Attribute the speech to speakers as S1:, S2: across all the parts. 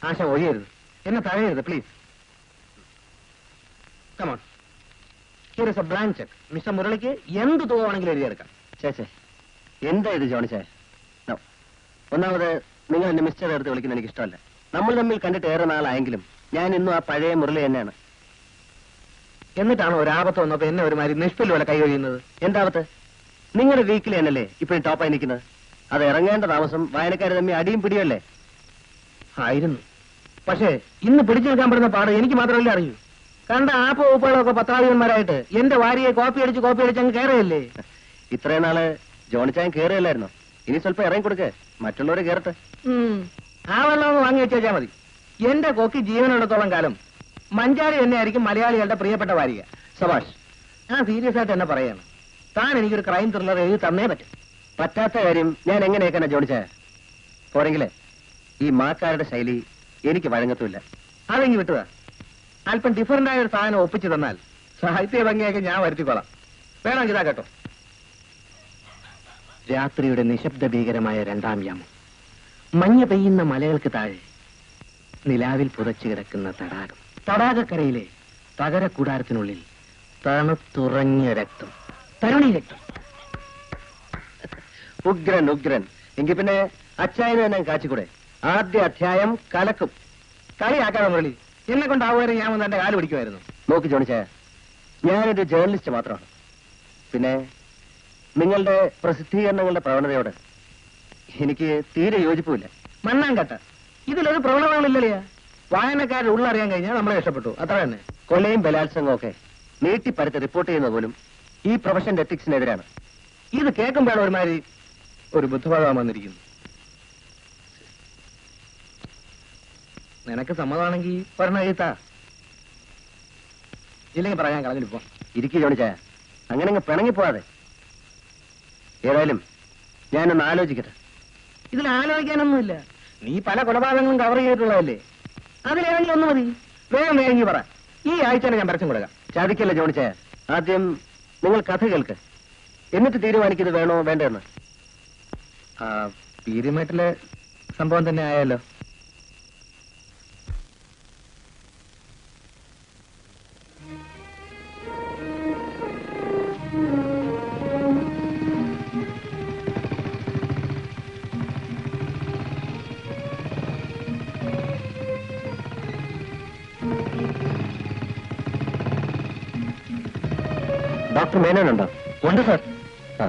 S1: ആശ ഒഴിയരുത് എന്നെ തഴയരുത് please come on here is a blank cheque mister മുരളിക്ക് എന്ത് തുക വേണമെങ്കിലും എഴുതിയെടുക്കാം
S2: ചേച്ചേ എന്താ ഇത് ജോണിച്ചേ No. ഒന്നാമത് നിങ്ങൾ എന്നെ മിസ്റ്റർ എടുത്ത് വിളിക്കുന്ന എനിക്ക് ഇഷ്ടമല്ല നമ്മൾ തമ്മിൽ കണ്ടിട്ട് ഏറെ നാളായെങ്കിലും ഞാൻ ഇന്നും ആ പഴയ മുരളി തന്നെയാണ്
S1: എന്നിട്ടാണ് ഒരു ആപത്ത് വന്നപ്പോ എന്നെ ഒരുമാതിരി നിഷ്പിൽ പോലെ കൈ കഴിയുന്നത്
S2: എന്താവത്ത് നിങ്ങളുടെ വീക്കിൽ തന്നെയല്ലേ ഇപ്പോഴും ടോപ്പായി നിൽക്കുന്നത് അത് ഇറങ്ങേണ്ട താമസം വായനക്കാർ തമ്മിൽ അടിയും പിടിയല്ലേ
S1: ആയിരുന്നു പക്ഷേ ഇന്ന് പിടിച്ചു നിൽക്കാൻ പറ്റുന്ന പാട് എനിക്ക് മാത്രമല്ലേ അറിയൂ കണ്ട ആപ്പ് വകുപ്പുകളൊക്കെ പത്രാധിപന്മാരായിട്ട് എന്റെ വാരിയെ കോപ്പി അടിച്ച് കോപ്പി അടിച്ച് അങ്ങ് കയറിയല്ലേ
S2: ഇത്രയും നാള് ജോണിച്ചാൻ കയറിയല്ലായിരുന്നോ ഇനി സ്വല്പം ഇറങ്ങി കൊടുക്ക് മറ്റുള്ളവരെ കയറട്ടെ
S1: ഉം. ആ വെള്ളം ഒന്ന് വാങ്ങി വെച്ചാൽ മതി എന്റെ കൊക്കി ജീവനുള്ളിടത്തോളം കാലം മഞ്ചാടി തന്നെയായിരിക്കും മലയാളികളുടെ പ്രിയപ്പെട്ട വാരിക
S2: സഭാഷ്
S1: ഞാൻ സീരിയസ് ആയിട്ട് എന്നെ പറയാണ് താൻ എനിക്കൊരു ക്രൈം ത്രില്ലർ എഴുതി തന്നേ പറ്റും
S2: പറ്റാത്ത കാര്യം ഞാൻ എങ്ങനെയൊക്കെ ജോണിച്ചായ പോരെങ്കിലേ ഈ മാക്കാരുടെ ശൈലി എനിക്ക് വഴങ്ങത്തുമില്ല
S1: അതെങ്കിൽ വിട്ടുക അല്പം ഡിഫറന്റ് ആയ ഒരു സാധനം ഒപ്പിച്ചു തന്നാൽ സാഹിത്യ ഭംഗിയാക്കി ഞാൻ വരുത്തിക്കോളാം വേണമെങ്കിൽ ഇതാ കേട്ടോ രാത്രിയുടെ നിശബ്ദ ഭീകരമായ രണ്ടാം യാമം മഞ്ഞ പെയ്യുന്ന മലകൾക്ക് താഴെ നിലാവിൽ പുതച്ചു കിടക്കുന്ന തടാകം തടാകക്കരയിലെ തകര കൂടാരത്തിനുള്ളിൽ തണുത്തുറഞ്ഞ രക്തം തരുണി രക്തം
S2: ഉഗ്രൻ ഉഗ്രൻ എങ്കിൽ പിന്നെ അച്ചായന് തന്നെ കാച്ചിക്കൂടെ ആദ്യ അധ്യായം കലക്കും
S1: കളിയാക്കാതെ മുരളി എന്നെ കൊണ്ടാവുമായിരുന്നു ഞാൻ വന്ന് എന്റെ കാല് പിടിക്കുമായിരുന്നു
S2: നോക്ക് ജോണിച്ചായ ഞാനൊരു ജേർണലിസ്റ്റ് മാത്രമാണ് പിന്നെ നിങ്ങളുടെ പ്രസിദ്ധീകരണങ്ങളുടെ പ്രവണതയോട് എനിക്ക് തീരെ യോജിപ്പുമില്ല
S1: മണ്ണാങ്കട്ട ഇതിലൊരു പ്രവണതകളില്ലല്ലേ വായനക്കാരുടെ ഉള്ളറിയാൻ കഴിഞ്ഞാൽ നമ്മളെ രക്ഷപ്പെട്ടു അത്ര തന്നെ
S2: കൊലയും ബലാത്സംഗവും ഒക്കെ നീട്ടിപ്പരത്ത് റിപ്പോർട്ട് ചെയ്യുന്നത് പോലും ഈ പ്രൊഫഷന്റെ എത്തിക്സിനെതിരാണ്
S1: ഇത് കേൾക്കുമ്പോഴാണ് ഒരുമാതിരി ഒരു ബുദ്ധഭാഗം വന്നിരിക്കുന്നു നിനക്ക് സമ്മതമാണെങ്കിൽ പറഞ്ഞ എഴുത്താ ഇല്ലെങ്കിൽ പറയാൻ കളഞ്ഞിപ്പോ
S2: ഇരിക്കു ജോണിച്ചായ അങ്ങനെ അങ്ങ് പിണങ്ങിപ്പോവാതെ ഏതായാലും ഞാനൊന്ന് ആലോചിക്കട്ടെ
S1: ഇതിൽ ആലോചിക്കാനൊന്നുമില്ല നീ പല കൊലപാതകങ്ങളും കവർ ചെയ്തിട്ടുള്ളതല്ലേ അതിലേതെങ്കിലും ഒന്ന് മതി വേഗം വേഗം പറ ഈ ആഴ്ച തന്നെ ഞാൻ പരസ്യം കൊടുക്കാം
S2: ചതിക്കല്ല ജോണിച്ചായ ആദ്യം നിങ്ങൾ കഥ കേൾക്ക് എന്നിട്ട് തീരുമാനിക്കുന്നത് വേണോ വേണ്ടെന്ന്
S1: ആ പീരിമേട്ടിലെ സംഭവം തന്നെ ആയാലോ
S2: ഡോക്ടർ മേനോനുണ്ടോ
S1: ഉണ്ട് സാർ
S2: ആ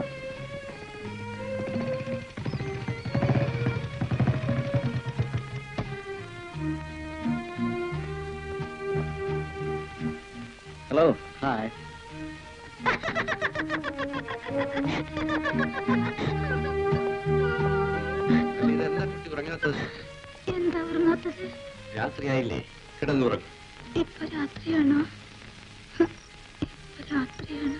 S2: ഹലോ ഹായ്
S3: എന്താ ഉറങ്ങാത്തത്
S4: രാത്രിയായില്ലേ കിടന്നുറങ്ങും
S3: ഇപ്പൊ രാത്രിയാണോ ഇപ്പൊ രാത്രിയാണോ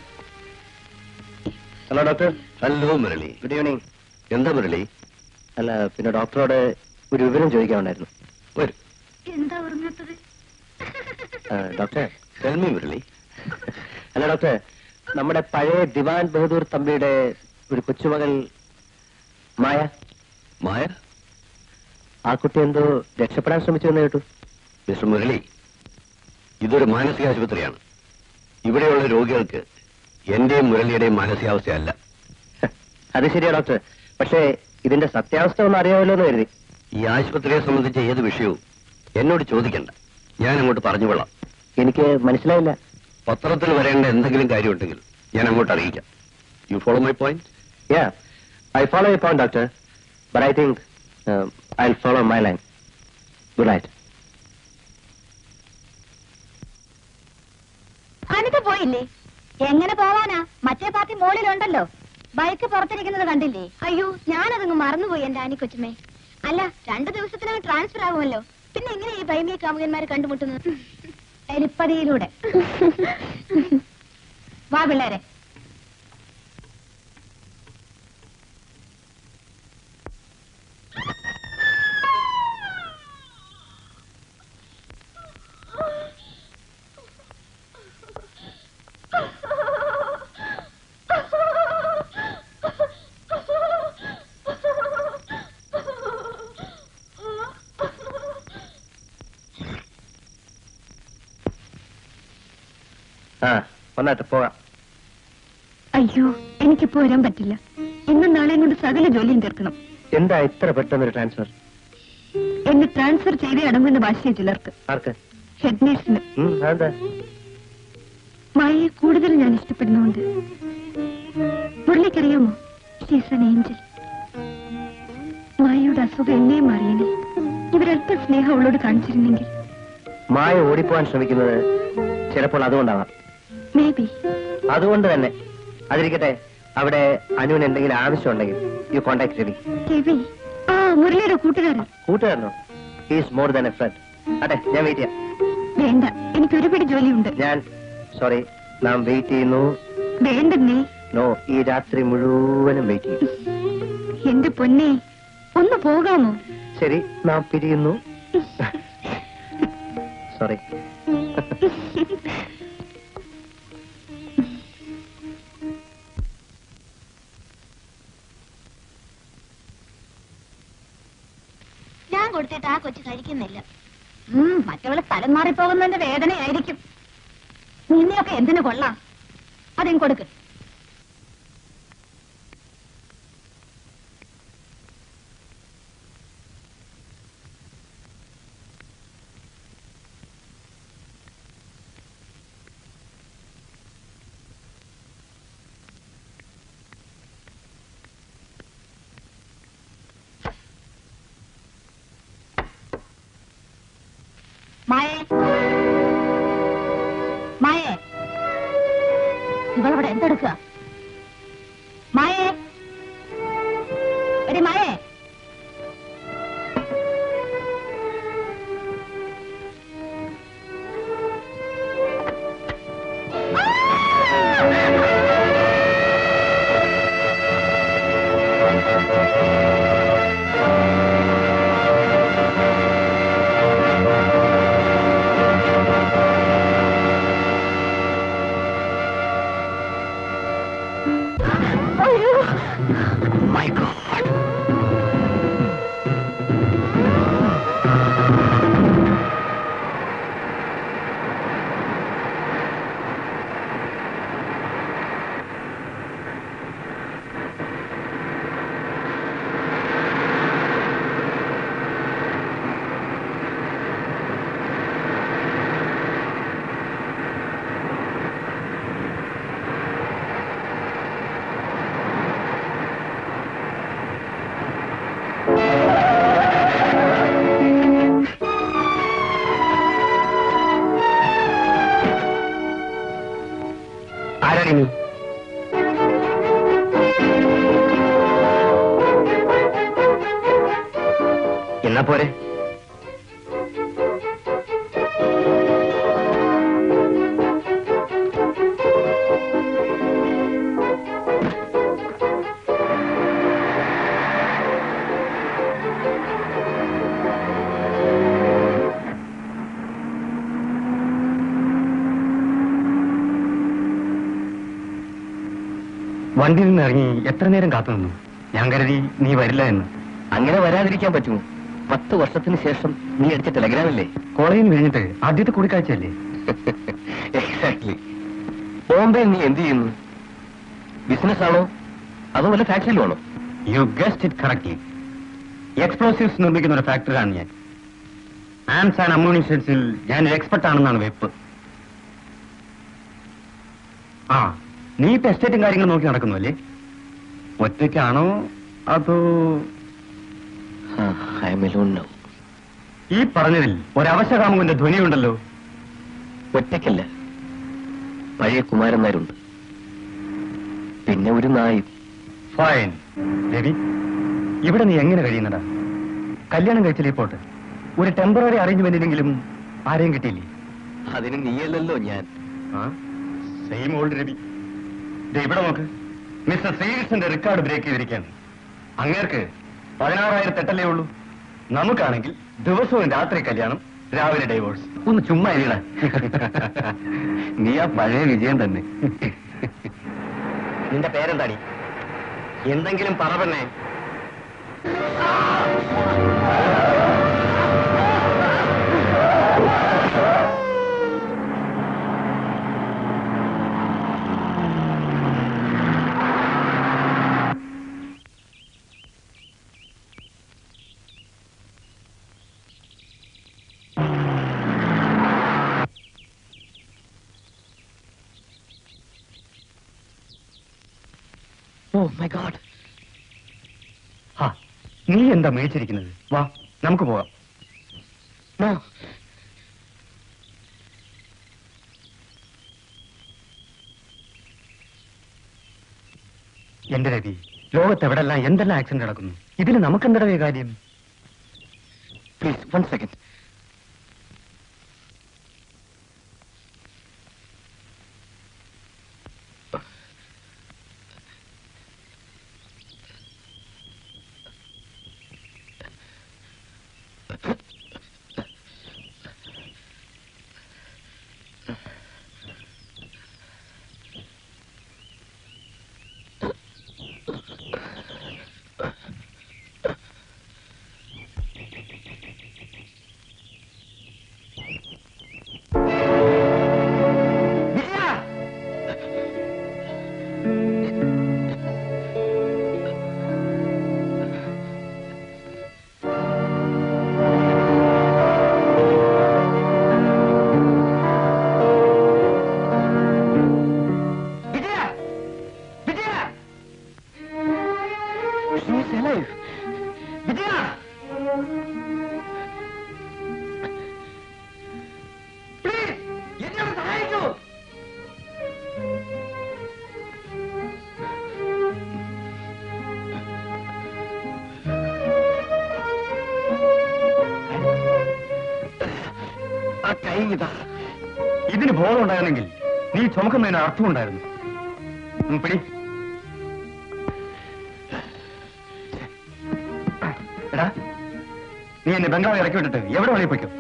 S2: hello doctor
S4: hello Murali
S2: good evening
S4: എന്താ മുരളി
S2: അല്ല പിന്നെ ഡോക്ടറോട് ഒരു വിവരം ചോദിക്കാനുണ്ടായിരുന്നു
S4: വരും
S3: എന്താ ഉറങ്ങാത്തത്
S2: ആ, ഡോക്ടർ
S4: തെൽമി മുരളി
S2: അല്ല ഡോക്ടർ നമ്മുടെ പഴയ ദിവാൻ ബഹദൂർ തമ്പിയുടെ ഒരു കൊച്ചുമകൾ മായ
S4: മായ
S2: ആ കുട്ടി എന്തോ രക്ഷപ്പെടാൻ ശ്രമിച്ചു എന്ന് കേട്ടു
S4: മിസ്റ്റർ മുരളി ഇതൊരു മാനസിക ആശുപത്രിയാണ് ഇവിടെയുള്ള രോഗികൾക്ക് എന്റെയും മുരളിയുടെയും മാനസികാവസ്ഥയല്ല
S2: ഹ, അത് ശരിയാ ഡോക്ടർ പക്ഷേ ഇതിന്റെ സത്യാവസ്ഥ ഒന്ന് അറിയാമല്ലോ എന്ന് കരുതി
S4: ഈ ആശുപത്രിയെ സംബന്ധിച്ച ഏത് വിഷയവും എന്നോട് ചോദിക്കണ്ട ഞാൻ അങ്ങോട്ട് പറഞ്ഞുകൊള്ളാം
S2: എനിക്ക് മനസ്സിലായില്ല
S4: പത്രത്തിൽ വരേണ്ട എന്തെങ്കിലും കാര്യമുണ്ടെങ്കിൽ ഞാൻ അങ്ങോട്ട് അറിയിക്കാം you follow my point
S2: yeah I follow you point doctor but I think I follow my line good night
S3: Anitha പോയില്ലേ എങ്ങനെ പോവാനാ മറ്റേ പാർട്ടി മോളിലുണ്ടല്ലോ ബൈക്ക് പുറത്തിരിക്കുന്നത് കണ്ടില്ലേ അയ്യോ ഞാനതങ്ങ് മറന്നുപോയി എന്റെ ആനി കൊച്ചുമേ അല്ല രണ്ടു ദിവസത്തിനകം ട്രാൻസ്ഫർ ആകുമല്ലോ പിന്നെ എങ്ങനെ ഈ ഭൈമിയ കാമുകന്മാരെ കണ്ടുമുട്ടുന്നത് എലിപ്പതിയിലൂടെ വാ പിള്ളേരെ
S2: ആ വന്നാട്ടെ പോകാം
S3: അയ്യോ എനിക്കിപ്പോ വരാൻ പറ്റില്ല ഇന്നും നാളെയും കൊണ്ട് സകല ജോലിയും തീർക്കണം
S2: എന്താ ഇത്ര പെട്ടെന്നൊരു ട്രാൻസ്ഫർ
S3: എന്നെ ട്രാൻസ്ഫർ ചെയ്തേ അടങ്ങുന്ന ഭാഷയെ ചിലർക്ക്
S2: ആർക്ക്
S3: ഹെഡ് നേഴ്സിന്
S2: ഉം, അതെന്താ
S3: മായയെ കൂടുതൽ ഞാൻ ഇഷ്ടപ്പെടുന്നുണ്ട് മുരളിക്കറിയാമോ ഷീസ് an ഏഞ്ചൽ മായയുടെ അസുഖം എന്നെയും മാറിയനെ ഇവരല്പം സ്നേഹം അവളോട് കാണിച്ചിരുന്നെങ്കിൽ
S2: മായ ഓടിപ്പോവാൻ ശ്രമിക്കുന്നത് ചിലപ്പോൾ അതുകൊണ്ടാവാം
S3: മേ ബി
S2: അതുകൊണ്ട് തന്നെ അതിരിക്കട്ടെ അവിടെ അനുവിന് എന്തെങ്കിലും ആവശ്യമുണ്ടെങ്കിൽ യു കോണ്ടാക്ട് രവി
S3: രവി ആ മുരളിയുടെ കൂട്ടുകാരൻ
S2: കൂട്ടുകാരനോ is more than a friend അതെ ഞാൻ വെയിറ്റ് ചെയ്യാം
S3: വേണ്ട എനിക്ക് ഒരുപിടി ജോലിയുണ്ട്
S2: ഞാൻ സോറി നാം വെയിറ്റ് ചെയ്യുന്നു
S3: വേണ്ടെന്നേ
S2: നോ ഈ രാത്രി മുഴുവനും വെയിറ്റ് ചെയ്യും
S3: എന്റെ പൊന്നെ ഒന്ന് പോകാമോ
S2: ശരി നാം പിരിയുന്നു സോറി
S3: ഞാൻ കൊടുത്തിട്ട് ആ കൊച്ചു കഴിക്കുന്നില്ല മറ്റവള് സ്ഥലം മാറിപ്പോകുന്നതിന്റെ വേദനയായിരിക്കും നിന്നെയൊക്കെ എന്തിനു കൊള്ളാം അതെയും കൊടുക്ക് മായേ മായേ ഇവളവിടെ എന്തെടുക്കുക മായേ എടി മായേ
S1: മൈ ഗോഡ് ആരാണ് നീ എന്നാ പോരെ വണ്ടിയിൽ നിന്ന് ഇറങ്ങി എത്ര നേരം കാത്തു നിന്നു ഞാൻ കരുതി നീ വരില്ല എന്ന്
S2: അങ്ങനെ വരാതിരിക്കാൻ പറ്റുമോ പത്ത് വർഷത്തിന് ശേഷം നീ അടിച്ച ടെലഗ്രാമല്ലേ
S1: കോളേജിൽ നിന്ന് കഴിഞ്ഞിട്ട് ആദ്യത്തെ കൂടിക്കാഴ്ചയല്ലേ
S2: എക്സാക്ട്ലി ബോംബെ നീ എന്ത് ചെയ്യുന്നു ബിസിനസ് ആണോ അതോ വല്ല ഫാക്ടറിയിലും ആണോ
S1: you guessed it correctly explosives നിർമ്മിക്കുന്ന ഒരു ഫാക്ടറിയാണ് ഞാൻ ആംസ് ആൻഡ് അമ്യൂണിഷൻസിൽ ഞാൻ ഒരു എക്സ്പെർട്ട് ആണെന്നാണ് വെപ്പ് ആ നീ ഇപ്പൊ എസ്റ്റേറ്റും കാര്യങ്ങളും നോക്കി നടക്കുന്നു അല്ലേ ഒറ്റയ്ക്കാണോ അതോ
S2: ഐ എം എലോൺ നൗ
S1: ഈ പറഞ്ഞതിൽ ഒരവശകാമുവിന്റെ ധ്വനിയുണ്ടല്ലോ
S2: ഒറ്റയ്ക്കല്ല പഴയ കുമാരൻ നായരുണ്ട് പിന്നെ ഒരു നായും
S1: ഫൈൻ രവി ഇവിടെ നീ എങ്ങനെ കഴിയുന്നടാ കല്യാണം കഴിച്ചില്ലേ പോട്ട് ഒരു ടെമ്പററി അറേഞ്ച്മെന്റിനെങ്കിലും ആരെയും കിട്ടിയില്ലേ
S2: അതിന് നീയല്ലല്ലോ ഞാൻ
S1: സെയിം ഓൾഡ് രവി ദേ ഇവിടെ നോക്ക് മിസ്റ്റർ ശ്രീകൃഷ്ണന്റെ റെക്കോർഡ് ബ്രേക്ക് ചെയ്തിരിക്കുകയാണ് അങ്ങേർക്ക് പതിനാറായിരത്തി എട്ടല്ലേ ഉള്ളൂ നമുക്കാണെങ്കിൽ ദിവസവും രാത്രി കല്യാണം രാവിലെ ഡൈവോഴ്സ് ഒന്ന് ചുമ്മാ ഇരിടാ
S2: നീ ആ പഴയ വിജയം തന്നെ
S1: നിന്റെ പേരെന്താടി എന്തെങ്കിലും പറ പെണ്ണേ ഓ മൈ ഗോഡ് ആ നീ എന്താ മേടിച്ചിരിക്കുന്നത് വാ നമുക്ക് പോവാം നോ എന്റെ രവി ലോകത്ത് എവിടെല്ലാം എന്തെല്ലാം ആക്സിഡന്റ് നടക്കുന്നു ഇതിന് നമുക്ക് എന്തടവേ കാര്യം please one second Vijaya Vijaya She is alive. Vijaya please എന്നെ ഒന്ന് സഹായിക്കൂ ആ കൈ ഇതാ ഇതിന് ബോധം ഉണ്ടായിരുന്നെങ്കിൽ നീ ചുമക്കുന്നതിന് അർത്ഥമുണ്ടായിരുന്നു ഉം, പിടി എടാ നീ എന്നെ ബംഗാളി ഇറക്കി വിട്ടിട്ട് എവിടെ വേണേ പോയിക്കോ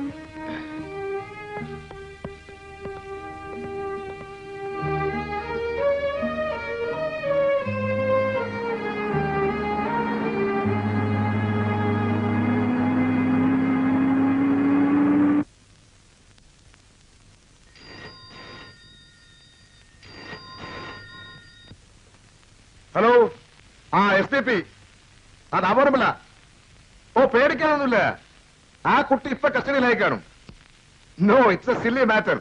S5: ഹലോ ആ എസ് ടി പി അത് അപകടമല്ല ഓ പേടിക്കാനൊന്നുമില്ല ആ കുട്ടി ഇപ്പൊ കസ്റ്റഡിയിലായി കാണും no it's a silly matter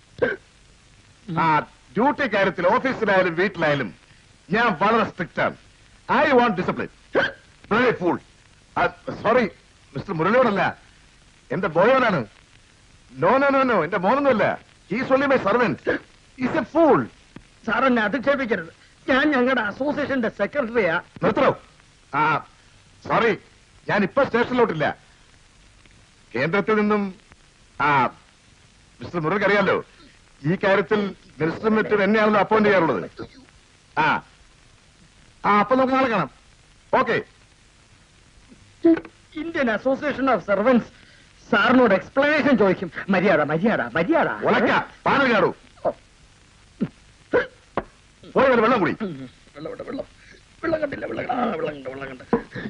S5: ആ ഡ്യൂട്ടി കാര്യത്തിൽ ഓഫീസിലായാലും വീട്ടിലായാലും ഞാൻ വളരെ സ്ട്രിക്റ്റ് ആണ് I want discipline fool sorry mister മുരളിയോടല്ല എന്റെ ബോയോനാണ് നോ നോ നോ നോ എന്റെ മോനൊന്നുമല്ല is only my servant is a fool
S1: sir എന്നെ അധിക്ഷേപിക്കരുത് ഞാൻ ഞങ്ങളുടെ അസോസിയേഷന്റെ സെക്രട്ടറിയാ
S5: നിർത്തണോ ആ സോറി ഞാൻ ഇപ്പൊ സ്റ്റേഷനിലോട്ടില്ല കേന്ദ്രത്തിൽ നിന്നും ആ മിസ്റ്റർ മുരൾക്ക് അറിയാലോ ഈ കാര്യത്തിൽ മിനിസ്റ്റർ മറ്റും എന്നെയാണല്ലോ അപ്പോയിന്റ് ചെയ്യാറുള്ളത് ആ ആ അപ്പൊ നമുക്ക് നാളെ കാണാം okay
S1: Indian association of servants സാറിനോട് എക്സ്പ്ലനേഷൻ ചോദിക്കും മര്യാദ മര്യാദ മര്യാദ
S5: ഉലക്ക പാനൽ കാണൂ പോയി വരെ വെള്ളം കുടി
S1: വെള്ളം ഉണ്ട്, വെള്ളം വെള്ളം കണ്ടില്ല വെള്ളം കണ്ട- ആ, വെള്ളം കണ്ട് വെള്ളം കണ്ട്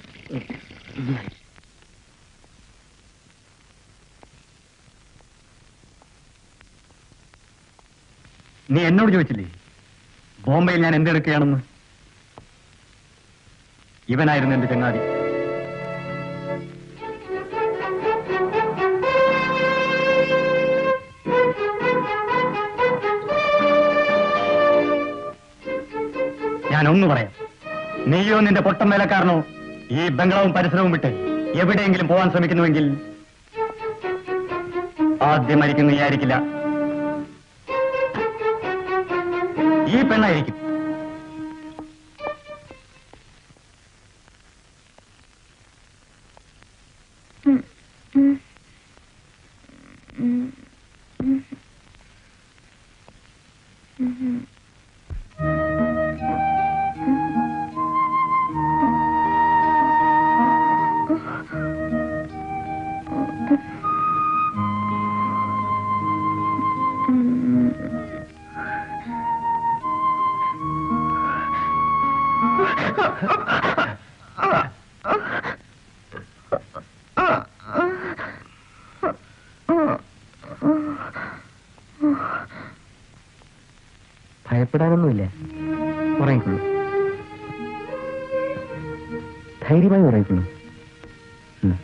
S1: നീ എന്നോട് ചോദിച്ചില്ലേ ബോംബെയിൽ ഞാൻ എന്തെടുക്കുകയാണെന്ന് ഇവനായിരുന്നു എന്റെ ചങ്ങാതി ഞാൻ ഒന്ന് പറയാം നീയോ നിന്റെ പൊട്ടം വേലക്കാരനോ ഈ ബംഗ്ലാവും പരിസരവും വിട്ട് എവിടെയെങ്കിലും പോകാൻ ശ്രമിക്കുന്നുവെങ്കിൽ ആദ്യം മരിക്കുന്ന നീ ആയിരിക്കില്ല ഈ പെണ്ണായിരിക്കും ഭയപ്പെടാനൊന്നുമില്ല ഉറങ്ങിക്കൊള്ളു ധൈര്യമായി ഉറങ്ങിക്കൊള്ളു ഉം.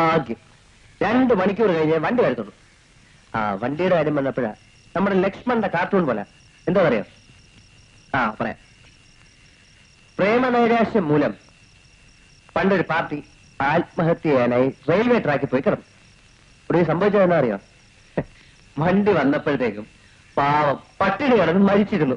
S2: ഭാഗ്യം രണ്ട് മണിക്കൂർ കഴിഞ്ഞ് വണ്ടി വരത്തുള്ളൂ ആ വണ്ടിയുടെ കാര്യം വന്നപ്പോഴാ നമ്മുടെ ലക്ഷ്മണന്റെ കാർട്ടൂൺ പോലെ എന്താ പറയാ ആ പറയാം പ്രേമനൈരാശ്യം മൂലം പണ്ടൊരു പാർട്ടി ആത്മഹത്യ ചെയ്യാനായി റെയിൽവേ ട്രാക്കിൽ പോയി കിടന്നു ഇവിടെ സംഭവിച്ചത് എന്നാ അറിയോ വണ്ടി വന്നപ്പോഴത്തേക്കും പാവം പട്ടിണി കിടന്ന് മരിച്ചിരുന്നു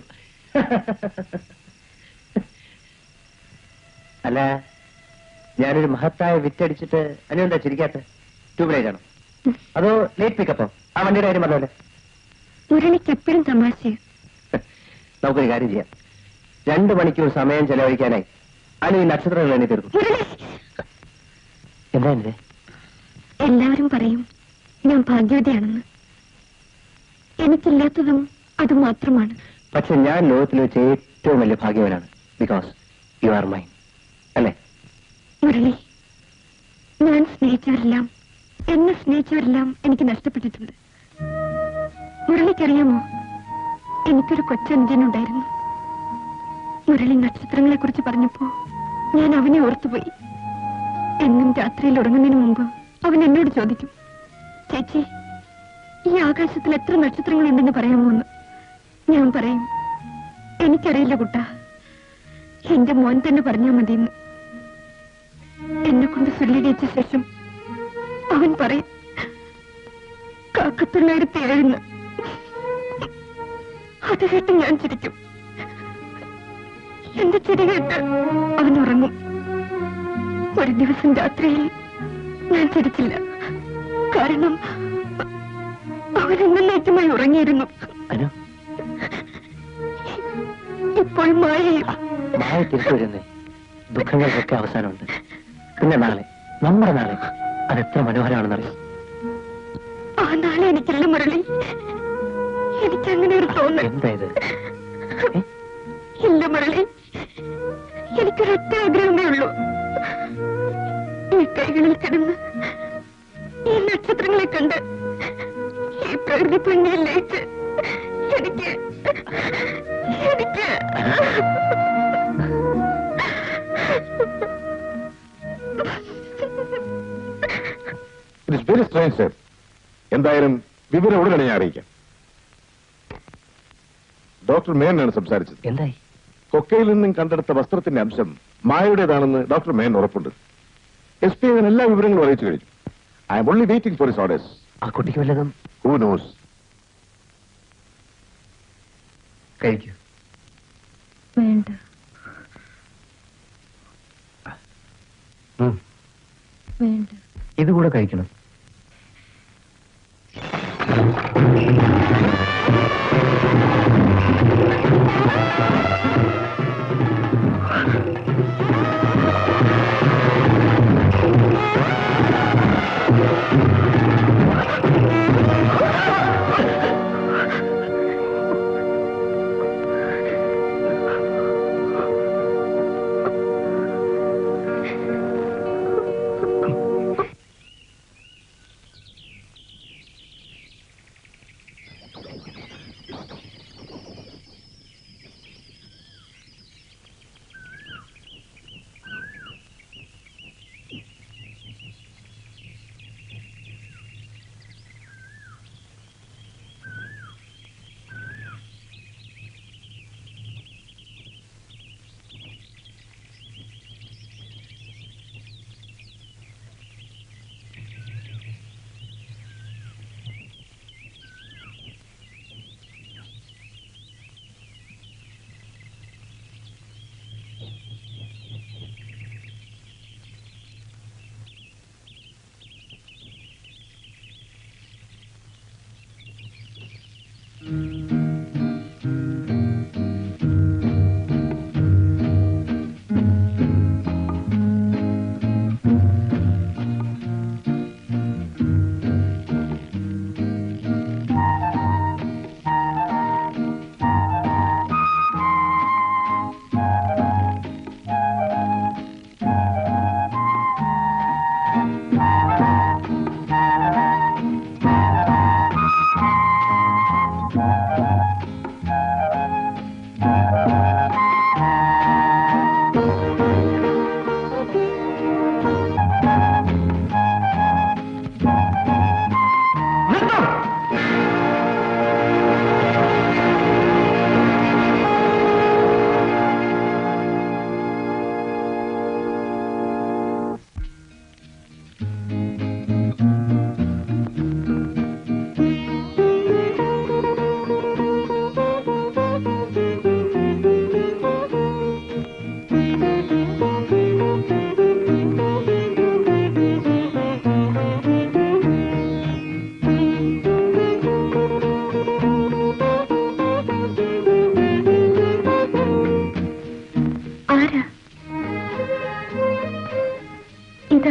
S2: അല്ല ഞാനൊരു മഹത്തായ വിറ്റടിച്ചിട്ട് അതിനെന്താ ചിരിക്കാത്ത ട്യൂബ്ലൈറ്റ് ആണോ അതോ ലേറ്റ് പിക്കപ്പോ ആ വണ്ടിയുടെ കാര്യം പറഞ്ഞല്ലേ
S3: മുരളിക്ക് എപ്പോഴും തമാശയാണ്
S2: നമുക്കൊരു കാര്യം ചെയ്യാം രണ്ടു മണിക്കൂർ സമയം ചെലവഴിക്കാനായി അനു ഈ നക്ഷത്രങ്ങൾ എണ്ണി തീർക്കും
S3: മുരളി
S2: എന്താ എന്റെ
S3: എല്ലാവരും പറയും ഞാൻ ഭാഗ്യവതിയാണെന്ന് എനിക്കില്ലാത്തതും അത് മാത്രമാണ്
S2: പക്ഷെ ഞാൻ ലോകത്തിൽ വെച്ച് ഏറ്റവും വലിയ ഭാഗ്യവനാണ് ബിക്കോസ് യു ആർ മൈൻ അല്ലേ
S3: മുരളി ഞാൻ സ്നേഹിച്ചവരെല്ലാം എന്നെ സ്നേഹിച്ചവരെല്ലാം എനിക്ക് നഷ്ടപ്പെട്ടിട്ടുണ്ട് മുരളിക്കറിയാമോ എനിക്കൊരു കൊച്ചനുജനുണ്ടായിരുന്നു മുരളി നക്ഷത്രങ്ങളെ കുറിച്ച് പറഞ്ഞപ്പോ ഞാൻ അവനെ ഓർത്തുപോയി എന്നും രാത്രിയിൽ ഉറങ്ങുന്നതിന് മുമ്പ് അവൻ എന്നോട് ചോദിക്കും ചേച്ചി ഈ ആകാശത്തിൽ എത്ര നക്ഷത്രങ്ങളുണ്ടെന്ന് പറയാമോ എന്ന് ഞാൻ പറയും എനിക്കറിയില്ല കുട്ട എന്റെ മോൻ തന്നെ പറഞ്ഞാൽ മതിയെന്ന് എന്നെ കൊണ്ട് സുല്ലിടിച്ച ശേഷം അവൻ പറയും കാക്കത്തൊള്ളായിരത്തി ഏഴുന്ന് അത് കേട്ട് ഞാൻ ചിരിക്കും എന്റെ ചിരി കേട്ട് അവൻ ഉറങ്ങും ഒരു ദിവസം രാത്രിയിൽ ഞാൻ ചിരിച്ചില്ല കാരണം അവൻ എന്നേക്കുമായി ഉറങ്ങിയിരുന്നു
S2: അനു
S3: ഇപ്പോൾ മായയും
S2: മായ തിരിച്ചു വരുന്നേ ദുഃഖങ്ങൾക്കൊക്കെ അവസാനമുണ്ട് പിന്നെ നാളെ നമ്മുടെ നാളെ അതെത്ര മനോഹരമാണെന്നറിയാം
S3: ആ നാളെ എനിക്കില്ല മുരളി എനിക്കങ്ങനെ ഒരു തോന്നൽ
S2: എന്താ ഇത് ഏ?
S3: ഇല്ല മുരളി എനിക്കൊരൊറ്റ ആഗ്രഹമേ ഉള്ളൂ ഈ കൈകളിൽ കിടന്ന് ഈ നക്ഷത്രങ്ങളെ കണ്ട് ഈ പ്രകൃതി ഭംഗിയിൽ ലയിച്ച് എനിക്ക് എനിക്ക്
S5: it is very strange sir എന്തായാലും വിവരം ഉടനെ ഞാൻ അറിയിക്കാം ഡോക്ടർ മേനാണ് സംസാരിച്ചത്
S2: എന്തായി
S5: കൊക്കയിൽ നിന്നും കണ്ടെടുത്ത വസ്ത്രത്തിന്റെ അംശം മായയുടേതാണെന്ന് ഡോക്ടർ മേൻ ഉറപ്പുണ്ട് എസ് പി അതിന് എല്ലാ വിവരങ്ങളും അറിയിച്ചു കഴിഞ്ഞു I'm only waiting for his orders
S2: ആ കുട്ടിക്ക് വല്ലതും
S5: ഹൂ നോസ്
S2: കഴിക്കൂ
S3: വേണ്ട
S2: ഉം.
S3: വേണ്ട
S2: ഇത് കൂടെ കഴിക്കണം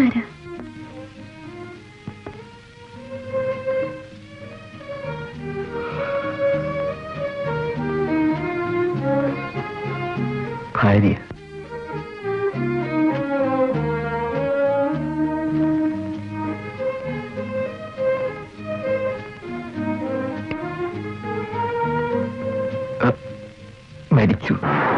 S3: ഇതാരാ
S2: ഭാര്യ മരിച്ചു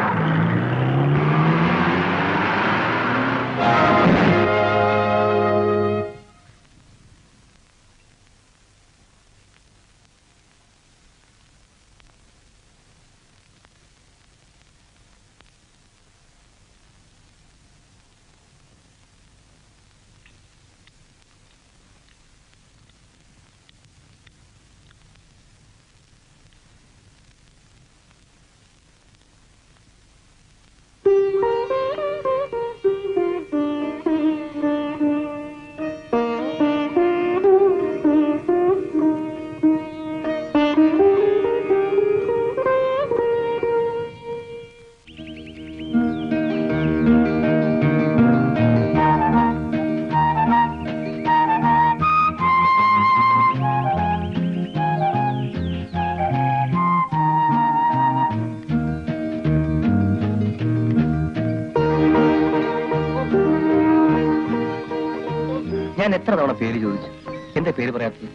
S2: ഞാൻ എത്ര തവണ പേര് ചോദിച്ചു എന്റെ പേര് പറയാത്തത്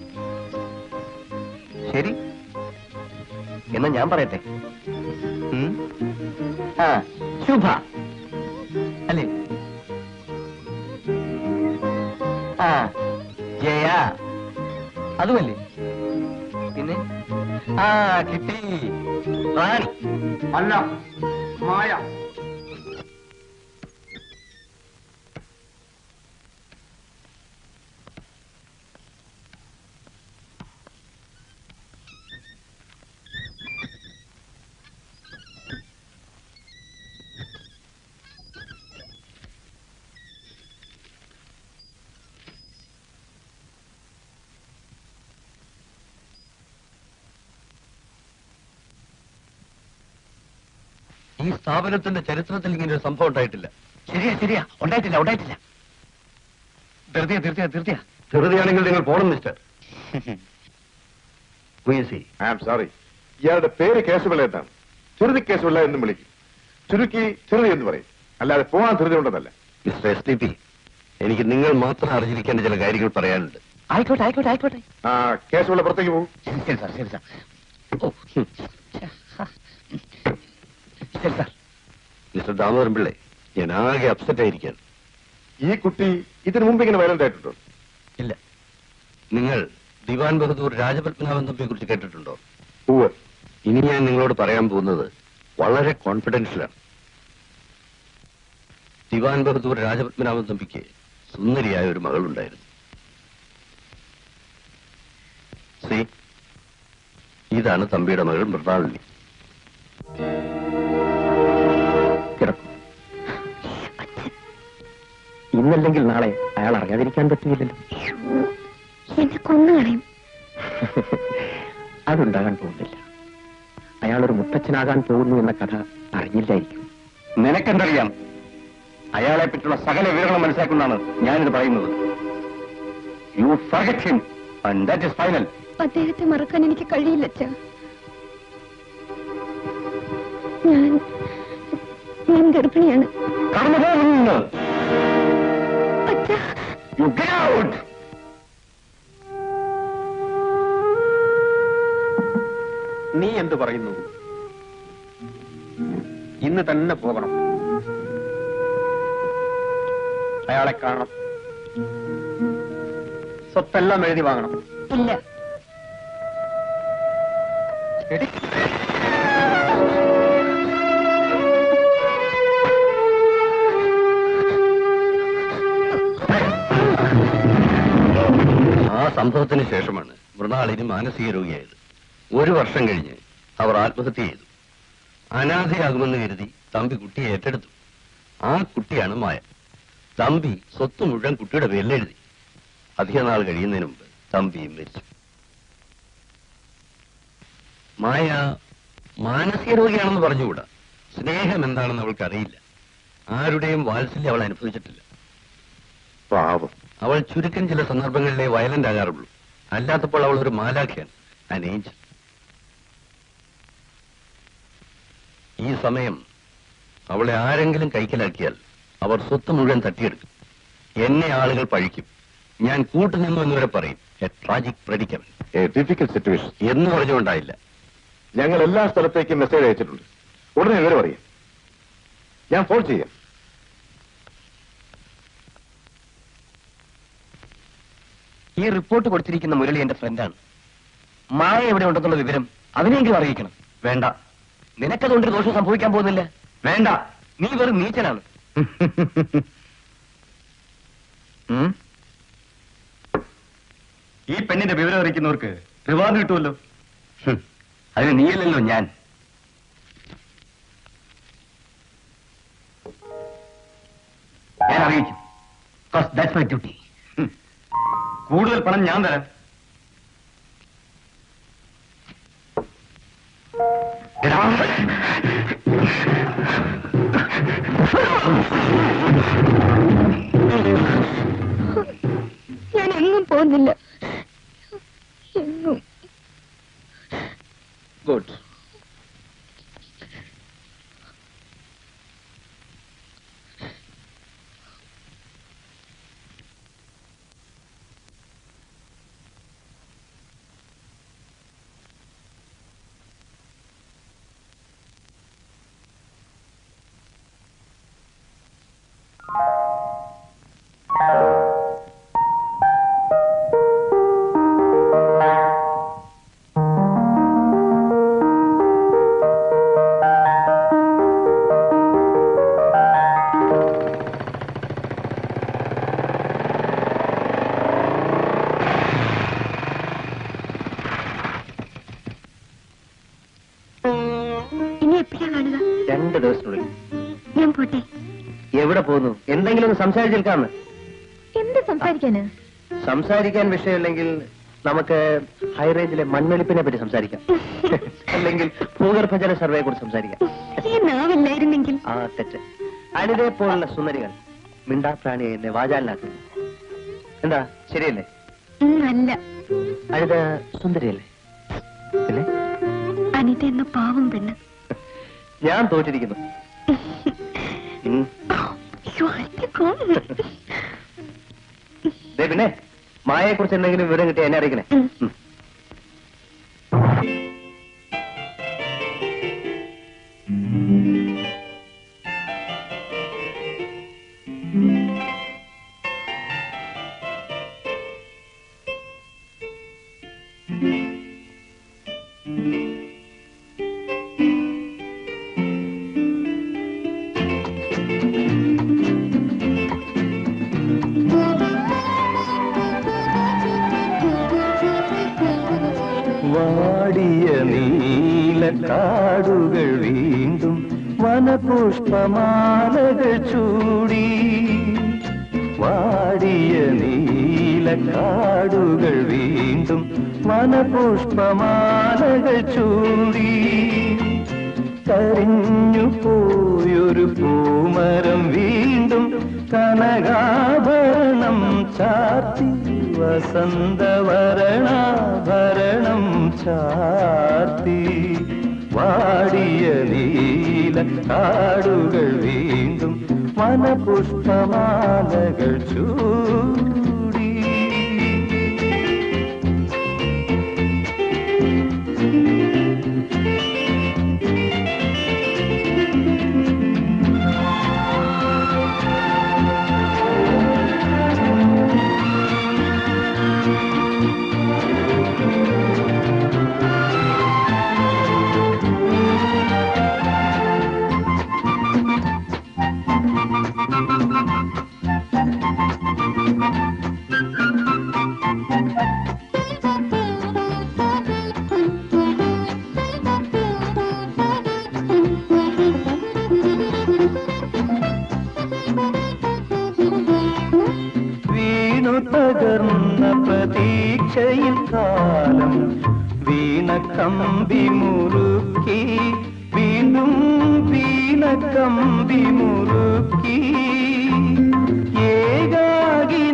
S2: ശരി എന്നാ ഞാൻ പറയട്ടെ ഉം? ആ ശുഭ അല്ലേ ആ ജയ അതുമല്ലേ പിന്നെ ആ കിട്ടി റാണി
S5: അല്ല മായ
S4: ഈ സ്ഥാപനത്തിന്റെ ചരിത്രത്തിൽ ഇങ്ങനെ ഒരു സംഭവം ഉണ്ടായിട്ടില്ല
S2: ശരിയാ ശരിയാ ഉണ്ടായിട്ടില്ല ഉണ്ടായിട്ടില്ല തീർത്തിയാ തീർത്തിയാ തീർത്തിയാ
S4: ധൃതിയാണെങ്കിൽ നിങ്ങൾ പോണം mister C
S5: I am sorry ഇയാളുടെ പേര് കേശവലേട്ടാണ് ചെറുതി കേശവല്ല എന്നും വിളിക്കും ചുരുക്കി ചെറുതി എന്ന് പറയും അല്ലാതെ പോകാൻ ധൃതി ഉണ്ടെന്നല്ല
S4: മിസ്റ്റർ എസ് ടി പി എനിക്ക് നിങ്ങൾ മാത്രം അറിഞ്ഞിരിക്കേണ്ട ചില കാര്യങ്ങൾ പറയാനുണ്ട്
S2: ആയിക്കോട്ടെ ആയിക്കോട്ടെ ആയിക്കോട്ടെ
S5: ആ കേശവല്ല പുറത്തേക്ക് പോകും
S2: ശരി ശരി സാർ ശരി സാർ ഓ ശരി സാർ
S4: മിസ്റ്റർ ദാമോദരൻ പിള്ളെ ഞാൻ ആകെ അപ്സെറ്റ് ആയിരിക്കാൻ
S5: ഈ കുട്ടി ഇതിനു മുമ്പ് ഇങ്ങനെ വയലന്റ് ആയിട്ടുണ്ടോ
S4: ഇല്ല നിങ്ങൾ ദിവാൻ ബഹദൂർ രാജപത്മനാഭൻ തമ്പിയെ കുറിച്ച് കേട്ടിട്ടുണ്ടോ
S5: പൂവ്
S4: ഇനി ഞാൻ നിങ്ങളോട് പറയാൻ പോകുന്നത് വളരെ കോൺഫിഡൻഷ്യലാണ് ദിവാൻ ബഹദൂർ രാജപത്മനാഭൻ തമ്പിക്ക് സുന്ദരിയായ ഒരു മകളുണ്ടായിരുന്നു സി ഇതാണ് തമ്പിയുടെ മകൾ മൃണാളിനി
S2: കിടക്കും ഇന്നല്ലെങ്കിൽ നാളെ അയാൾ അറിയാതിരിക്കാൻ പറ്റില്ലല്ലോ
S3: എന്നെ കൊന്നുകളയും
S2: അതുണ്ടാകാൻ പോകുന്നില്ല അയാൾ ഒരു മുത്തച്ഛനാകാൻ പോകുന്നു എന്ന കഥ അറിഞ്ഞില്ലായിരിക്കും നിനക്കെന്തറിയാം അയാളെ പറ്റിയുള്ള സകല വിവരങ്ങളും മനസ്സിലാക്കുന്നതാണ് ഞാനിത് പറയുന്നത് you forget him and that is final
S3: അദ്ദേഹത്തെ മറക്കാൻ എനിക്ക് കഴിയില്ല അച്ഛാ ഞാൻ ഞാൻ ഗർഭിണിയാണ്
S2: കടന്നു പോകുന്നു
S3: അച്ഛാ
S2: യു ഗെറ്റ് ഔട്ട് നീ എന്തു പറയുന്നു ഇന്ന് തന്നെ പോകണം അയാളെ കാണണം സ്വത്തെല്ലാം എഴുതി വാങ്ങണം
S3: ഇല്ല
S2: എടി
S4: ആ സംഭവത്തിന് ശേഷമാണ് മൃണാളിനി മാനസിക രോഗിയായത് ഒരു വർഷം കഴിഞ്ഞ് അവർ ആത്മഹത്യ ചെയ്തു അനാഥയാകുമെന്ന് കരുതി തമ്പി കുട്ടിയെ ഏറ്റെടുത്തു ആ കുട്ടിയാണ് മായ തമ്പി സ്വത്ത് മുഴുവൻ കുട്ടിയുടെ പേരിൽ എഴുതി അധിക നാൾ കഴിയുന്നതിന് മുമ്പ് തമ്പിയും മരിച്ചു മായ മാനസിക രോഗിയാണെന്ന് പറഞ്ഞുകൂടാ സ്നേഹം എന്താണെന്ന് അവൾക്ക് അറിയില്ല ആരുടെയും വാത്സല്യം അവൾ അനുഭവിച്ചിട്ടില്ല
S5: പാവം
S4: അവൾ ചുരുക്കം ചില സന്ദർഭങ്ങളിലെ വയലന്റ് ആകാറുള്ളൂ അല്ലാത്തപ്പോൾ അവൾ ഒരു മാലാഖയാണ് an angel. ഈ സമയം അവളെ ആരെങ്കിലും കൈക്കലാക്കിയാൽ അവർ സ്വത്ത് മുഴുവൻ തട്ടിയെടുക്കും എന്നെ ആളുകൾ പഴിക്കും ഞാൻ കൂട്ടുനിന്നു എന്നിവരെ പറയും a tragic predicament
S5: a difficult situation
S4: എന്ന് പറഞ്ഞുകൊണ്ടായില്ല
S5: ഞങ്ങൾ എല്ലാ സ്ഥലത്തേക്കും മെസ്സേജ് അയച്ചിട്ടുണ്ട് ഉടനെ വിവരം അറിയാം ഞാൻ ഫോൺ ചെയ്യാം
S2: ഈ റിപ്പോർട്ട് കൊടുത്തിരിക്കുന്ന മുരളി എന്റെ ഫ്രണ്ടാണ് മായ എവിടെ ഉണ്ടെന്നുള്ള വിവരം അതിനെങ്കിലും അറിയിക്കണം വേണ്ട നിനക്കതുകൊണ്ട് ദോഷം സംഭവിക്കാൻ പോകുന്നില്ല വേണ്ട നീ വെറും നീച്ചനാണ്
S6: ഉം? ഈ പെണ്ണിന്റെ വിവരം അറിയിക്കുന്നവർക്ക് റിവാർഡ് കിട്ടുമല്ലോ
S2: ഹും, അതിന് നീയല്ലല്ലോ ഞാൻ ഞാൻ അറിയിക്കും ദാറ്റ്സ് മൈ ഡ്യൂട്ടി
S6: ഹും. കൂടുതൽ പണം ഞാൻ തരാം
S3: ഞാൻ എങ്ങും പോകുന്നില്ല എങ്ങും
S2: ഗുഡ്
S3: ഇനി എപ്പോഴാ കാണുക
S2: രണ്ട് ദിവസത്തിനുള്ളിൽ
S3: ഞാൻ പോട്ടെ
S2: എവിടെ പോകുന്നു എന്തെങ്കിലും ഒന്ന് സംസാരിച്ചേൽക്കാന്ന്
S3: എന്ത് സംസാരിക്കാന്
S2: സംസാരിക്കാൻ വിഷയമില്ലെങ്കിൽ നമുക്ക് ഹൈറേഞ്ചിലെ മണ്ണൊലിപ്പിനെ പറ്റി സംസാരിക്കാം അല്ലെങ്കിൽ ഭൂഗർഭജല സർവേയെ കുറിച്ച് സംസാരിക്കാം
S3: ഈ നാവില്ലായിരുന്നെങ്കിൽ
S2: ആ തെറ്റ് അനിതയെ പോലുള്ള സുന്ദരികൾ മിണ്ടാപ്രാണിയെ എന്നെ വാചാലിനാക്കുന്നു എന്താ ശരിയല്ലേ
S3: ഉം, അല്ല
S2: അനിത സുന്ദരിയല്ലേ പിന്നെ
S3: അനിത എന്ന പാവം പെണ്ണ്
S2: ഞാൻ തോറ്റിരിക്കുന്നു ഉം.
S3: അയ്യോ, അനിത കാണുന്നു.
S2: ദേ പിന്നെ മായയെ കുറിച്ച് എന്തെങ്കിലും വിവരം കിട്ടിയ എന്നെ അറിയിക്കണേ
S3: ഉം.
S2: ഉം.
S6: വാടിയ നീലക്കാടുകൾ വീണ്ടും വനപുഷ്പമാലകൾ ചൂടി വാടിയ നീലക്കാടുകൾ വീണ്ടും വനപുഷ്പമാലകൾ ചൂടി കരിഞ്ഞു പോയൊരു പൂമരം വീണ്ടും കനകാഭരണം ചാർത്തി വസന്തവരണാഭരണം ചാർത്തി വാടിയ നീല കാടുകൾ വീണ്ടും വനപുഷ്പമാലകൾ ചൂടി വീണു തകർന്ന പ്രതീക്ഷയിൽ കാലം വീണ കമ്പി മുറുക്കി വീണ്ടും വീണ കമ്പി മുറുക്കി ഏകാകി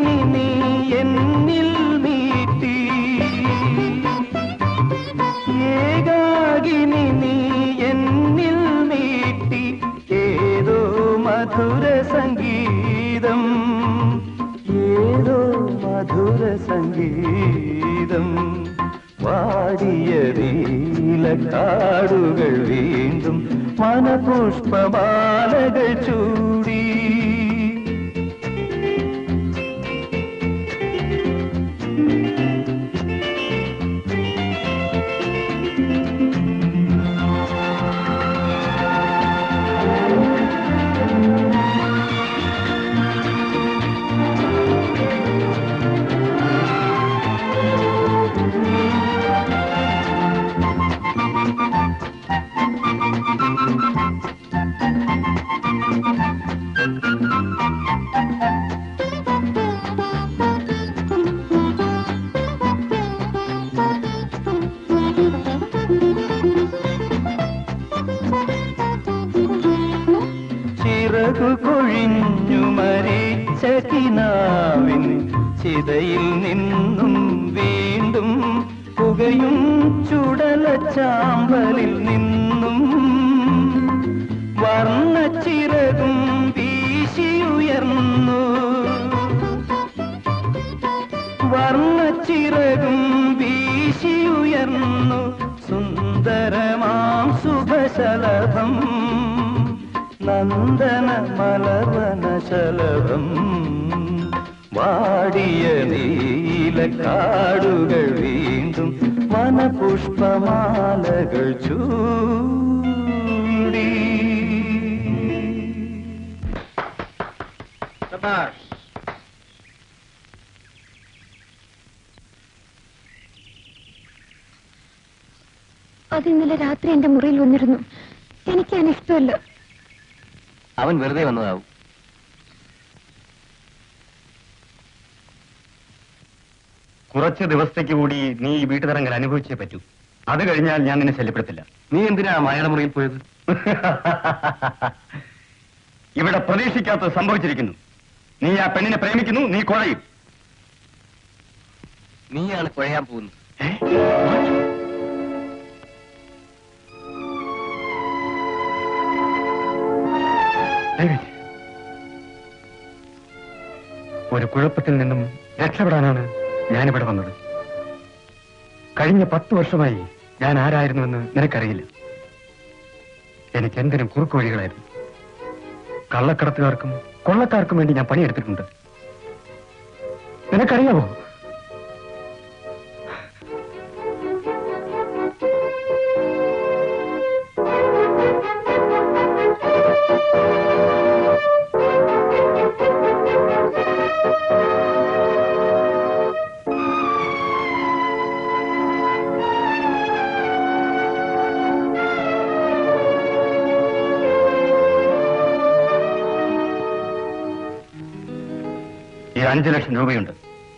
S6: മധുര സംഗീതം ഏതോ മധുര സംഗീതം വാടിയ നീലക്കാടുകൾ വീണ്ടും മനപുഷ്പമാലകൾ ചൂടി ചിറകു കൊഴിഞ്ഞു മരിച്ച കിനാവിൻ ചിതയിൽ നിന്നും വീണ്ടും പുകയും ചുടല ചാമ്പലിൽ നിന്നും വർണ്ണച്ചിറകും വീശിയുയർന്നു വർണ്ണച്ചിറകും വീശിയുയർന്നു സുന്ദരമാം സുഖശലഭം നന്ദന മലവന ശലഭം വാടിയ നീലക്കാടുകൾ വീണ്ടും വനപുഷ്പമാലകൾ ചൂടി
S3: അത് ഇന്നലെ രാത്രി എന്റെ മുറിയിൽ വന്നിരുന്നു എനിക്ക് അതിന് ഇഷ്ടമല്ല
S2: അവൻ വെറുതെ വന്നതാവും
S1: കുറച്ച് ദിവസത്തേക്ക് കൂടി നീ ഈ വീട്ടുതരങ്ങൾ അനുഭവിച്ചേ പറ്റൂ അത് കഴിഞ്ഞാൽ ഞാൻ നിന്നെ ശല്യപ്പെടുത്തില്ല
S2: നീ എന്തിനാ മായയുടെ മുറിയിൽ പോയത്
S1: ഇവിടെ പ്രതീക്ഷിക്കാത്തത് സംഭവിച്ചിരിക്കുന്നു നീ ആ പെണ്ണിനെ പ്രേമിക്കുന്നു നീ കുഴയും
S2: നീയാണ് കുഴയാൻ പോകുന്നത്
S1: ഡേവിഡ്, ഒരു കുഴപ്പത്തിൽ നിന്നും രക്ഷപ്പെടാനാണ് ഞാനിവിടെ വന്നത് കഴിഞ്ഞ പത്ത് വർഷമായി ഞാൻ ആരായിരുന്നുവെന്ന് നിനക്കറിയില്ല എനിക്ക് എന്തിനും കുറുക്കു വഴികളായിരുന്നു കള്ളക്കടത്തുകാർക്കും കൊള്ളക്കാർക്കും വേണ്ടി ഞാൻ പണിയെടുത്തിട്ടുണ്ട് നിനക്കറിയാമോ ഈ അഞ്ചു ലക്ഷം രൂപയുണ്ട്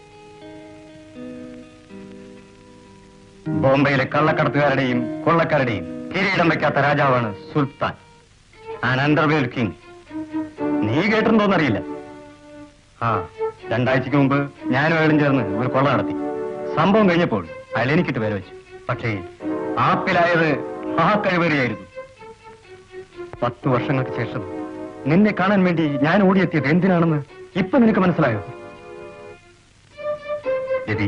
S1: ബോംബെയിലെ കള്ളക്കടത്തുകാരുടെയും കൊള്ളക്കാരുടെയും കിരീടം വെക്കാത്ത രാജാവാണ് സുൽത്താൻ ആൻ അണ്ടർവേൽ കിങ് നീ കേട്ടിട്ടുണ്ടോന്നറിയില്ല ആ രണ്ടാഴ്ചക്ക് മുമ്പ് ഞാനും അയാളും ചേർന്ന് ഒരു കൊള്ള നടത്തി സംഭവം കഴിഞ്ഞപ്പോൾ അയാൾ എനിക്കിട്ട് പേര് വെച്ചു പക്ഷേ ആപ്പിലായത് ആ കഴിവേറിയായിരുന്നു പത്ത് വർഷങ്ങൾക്ക് ശേഷം നിന്നെ കാണാൻ വേണ്ടി ഞാൻ ഓടിയെത്തിയത് എന്തിനാണെന്ന് ഇപ്പൊ നിനക്ക് മനസ്സിലായോ Ravi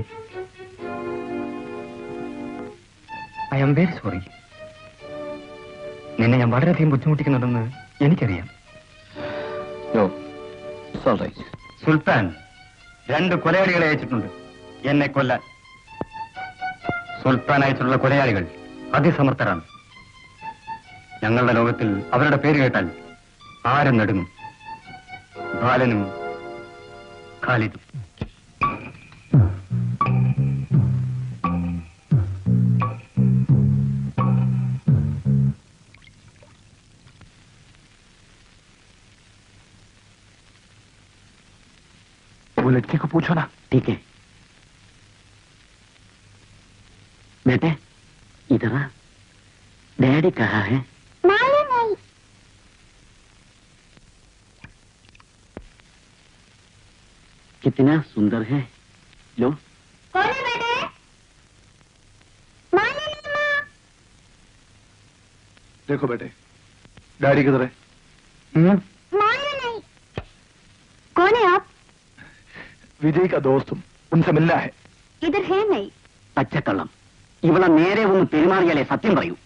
S1: I am very sorry നിന്നെ ഞാൻ വളരെയധികം ബുദ്ധിമുട്ടിക്കുന്നുണ്ടെന്ന് എനിക്കറിയാം സുൽത്താൻ രണ്ട് കൊലയാളികളെ അയച്ചിട്ടുണ്ട് എന്നെ കൊല്ലാൻ സുൽത്താൻ അയച്ചിട്ടുള്ള കൊലയാളികൾ അതിസമർത്ഥരാണ് ഞങ്ങളുടെ ലോകത്തിൽ അവരുടെ പേര് കേട്ടാൽ ആരും നടുങ്ങും ബാലനും ഖാലിദും वो लड़की को पूछो ना ठीक है बेटे इधर आ डैडी कहाँ है कितना सुंदर है लो
S3: कौन है बेटे माँ ले ली माँ
S5: देखो बेटे डैडी किधर है
S3: माँ ले
S5: विजय का दोस्त हूँ उनसे मिलना है
S3: ഇതർ ഹേ നൈ
S1: പച്ചക്കള്ളം ഇവളെ നേരെ ഒന്ന് പെരുമാറിയാലേ സത്യം പറയൂ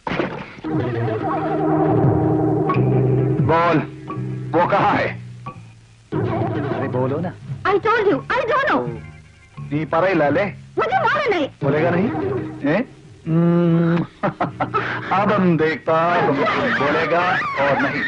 S5: बोल वो कहाँ है अरे बोलो ना
S3: I told you I don't know
S5: नहीं പറയില്ല അല്ലേ
S3: मुझे मालूम नहीं
S5: बोलेगा नहीं हैं? हम्म, अब हम देखता तुम बोलेगा और नहीं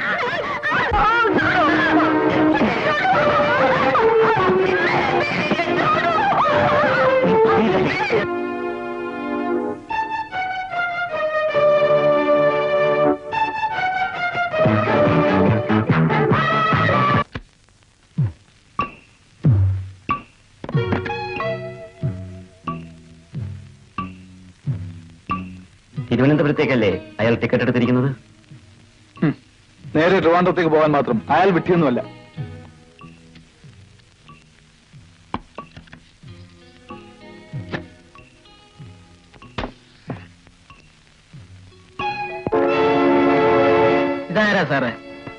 S1: തിരുവനന്തപുരത്തേക്കല്ലേ അയാൾ ടിക്കറ്റ് എടുത്തിരിക്കുന്നത്
S5: ഹും. നേരെ ട്രിവാൻഡ്രത്തേക്ക് പോകാൻ മാത്രം അയാൾ വിട്ടിയൊന്നുമല്ല
S1: ഇതാരാ സാറേ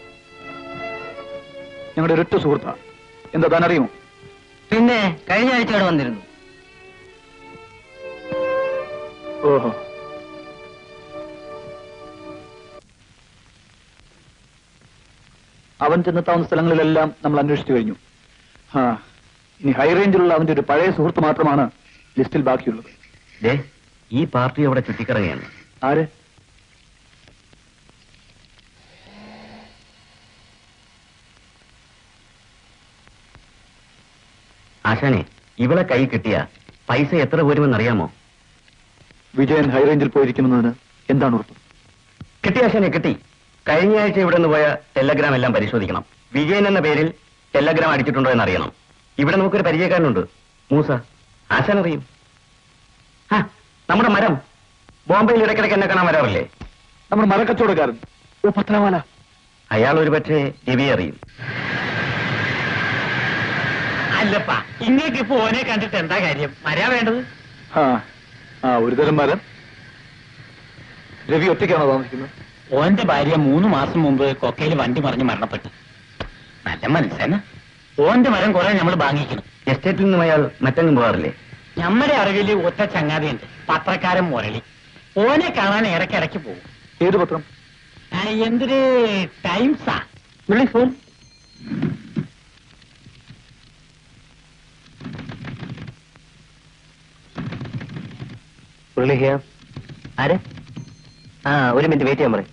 S5: ഞങ്ങളുടെ ഒരൊറ്റ സുഹൃത്താ എന്താ താൻ അറിയുമോ
S1: പിന്നെ കഴിഞ്ഞ ആഴ്ച അവിടെ വന്നിരുന്നു
S5: ഓഹോ അവൻ ചെന്നെത്താവുന്ന സ്ഥലങ്ങളിലെല്ലാം നമ്മൾ അന്വേഷിച്ചു കഴിഞ്ഞു ആ ഇനി ഹൈ റേഞ്ചിലുള്ള അവന്റെ ഒരു പഴയ സുഹൃത്ത് മാത്രമാണ് ലിസ്റ്റിൽ ബാക്കിയുള്ളത്
S1: ദേ ഈ പാർട്ടി അവിടെ ചുറ്റിക്കറങ്ങുകയാണ്
S5: ആര്
S1: ആശാനെ ഇവളെ കൈ കിട്ടിയ പൈസ എത്ര വരുമെന്നറിയാമോ
S5: വിജയൻ ഹൈ റേഞ്ചിൽ പോയിരിക്കുമെന്നതിന് എന്താണ് ഉറപ്പ്
S1: കിട്ടി ആശാനെ കിട്ടി കഴിഞ്ഞ ആഴ്ച ഇവിടെ നിന്ന് പോയ ടെലഗ്രാം എല്ലാം പരിശോധിക്കണം വിജയൻ എന്ന പേരിൽ ടെലഗ്രാം അടിച്ചിട്ടുണ്ടോ എന്ന് അറിയണം ഇവിടെ നമുക്കൊരു പരിചയക്കാരനുണ്ട് മൂസ ആശാൻ അറിയും ആ, നമ്മുടെ മരം ബോംബെയിൽ ഇടയ്ക്കിടയ്ക്ക് എന്നെ കാണാൻ വരാറില്ലേ
S5: നമ്മുടെ മരക്കച്ചവടക്കാരൻ ഓ പത്രവാല
S1: അയാൾ ഒരു പക്ഷേ രവി അറിയും
S7: അല്ലപ്പാ ഇങ്ങേക്ക് ഇപ്പൊ ഓനെ കണ്ടിട്ട് എന്താ കാര്യം വരാ വേണ്ടത്
S5: ആ ആ ഒരു തരം മരം രവി ഒറ്റയ്ക്കാണോ താമസിക്കുന്നത്
S7: ഓന്റെ ഭാര്യ മൂന്ന് മാസം മുമ്പ് കൊക്കയിൽ വണ്ടി മറിഞ്ഞ് മരണപ്പെട്ടു നല്ല മനസ്സേന ഓന്റെ മരം കുറെ നമ്മൾ വാങ്ങിക്കണം
S1: എസ്റ്റേറ്റിൽ നിന്നും അയാൾ മറ്റെങ്ങും പോകാറില്ലേ
S7: നമ്മുടെ അറിവില് ഒറ്റ ചങ്ങാതിയുണ്ട് പത്രക്കാരൻ മുരളി ഓനെ കാണാൻ ഇടയ്ക്കിടയ്ക്ക് പോകും
S5: ഏത് പത്രം
S7: ആ, എന്തൊരു ടൈംസാ
S1: മുരളി ഫോൺ
S2: മുരളി ഹിയ ആര് ആ ഒരു മിനിറ്റ് വെയിറ്റ് ചെയ്യാൻ പറയും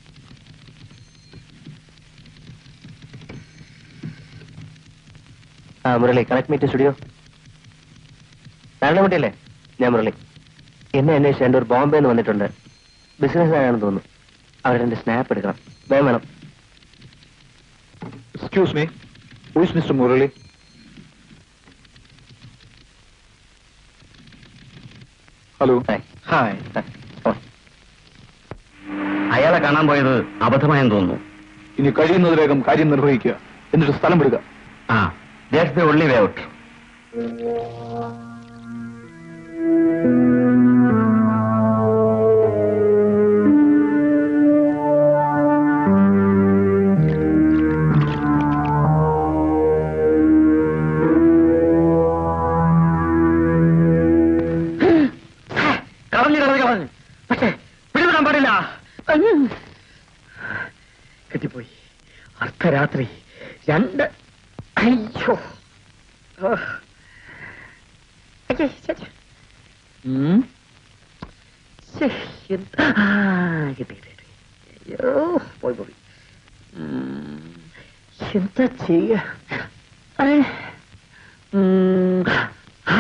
S2: ആ മുരളി കണക്ട് മീറ്റ് സ്റ്റുഡിയോ നാരായണകുട്ടിയല്ലേ ഞാൻ മുരളി എന്നെ അന്വേഷിച്ച് എൻ്റെ ഒരു ബോംബെ നിന്ന് വന്നിട്ടുണ്ട് ബിസിനസ് ആണെന്ന് തോന്നുന്നു അവരെന്റെ സ്നാപ്പ് എടുക്കണം വേണം വേണം
S5: excuse me who's mister Murali hello
S2: hi
S1: അയാളെ കാണാൻ പോയത് അബദ്ധമായെന്ന് തോന്നുന്നു
S5: ഇനി കഴിയുന്നത് വേഗം കാര്യം നിർവഹിക്കുക എന്നിട്ട് സ്ഥലം വിടുക
S1: ആ that's the only way out കളഞ്ഞു കളഞ്ഞു കളഞ്ഞു പക്ഷേ പിടിവിടാൻ പാടില്ല കെട്ടിപ്പോയി അർദ്ധരാത്രി രണ്ട് അയ്യോ ആ. അയ്യേ, ശ്ശെ, ശ്ശെ. ഉം. ശ്ശെ, എന്ത്- ആ, കിട്ടി, കിട്ടി, കിട്ടി. അയ്യോ പോയി പോയി ഉം. എന്താ ചെയ്യ അരെ. ഉം. ആ.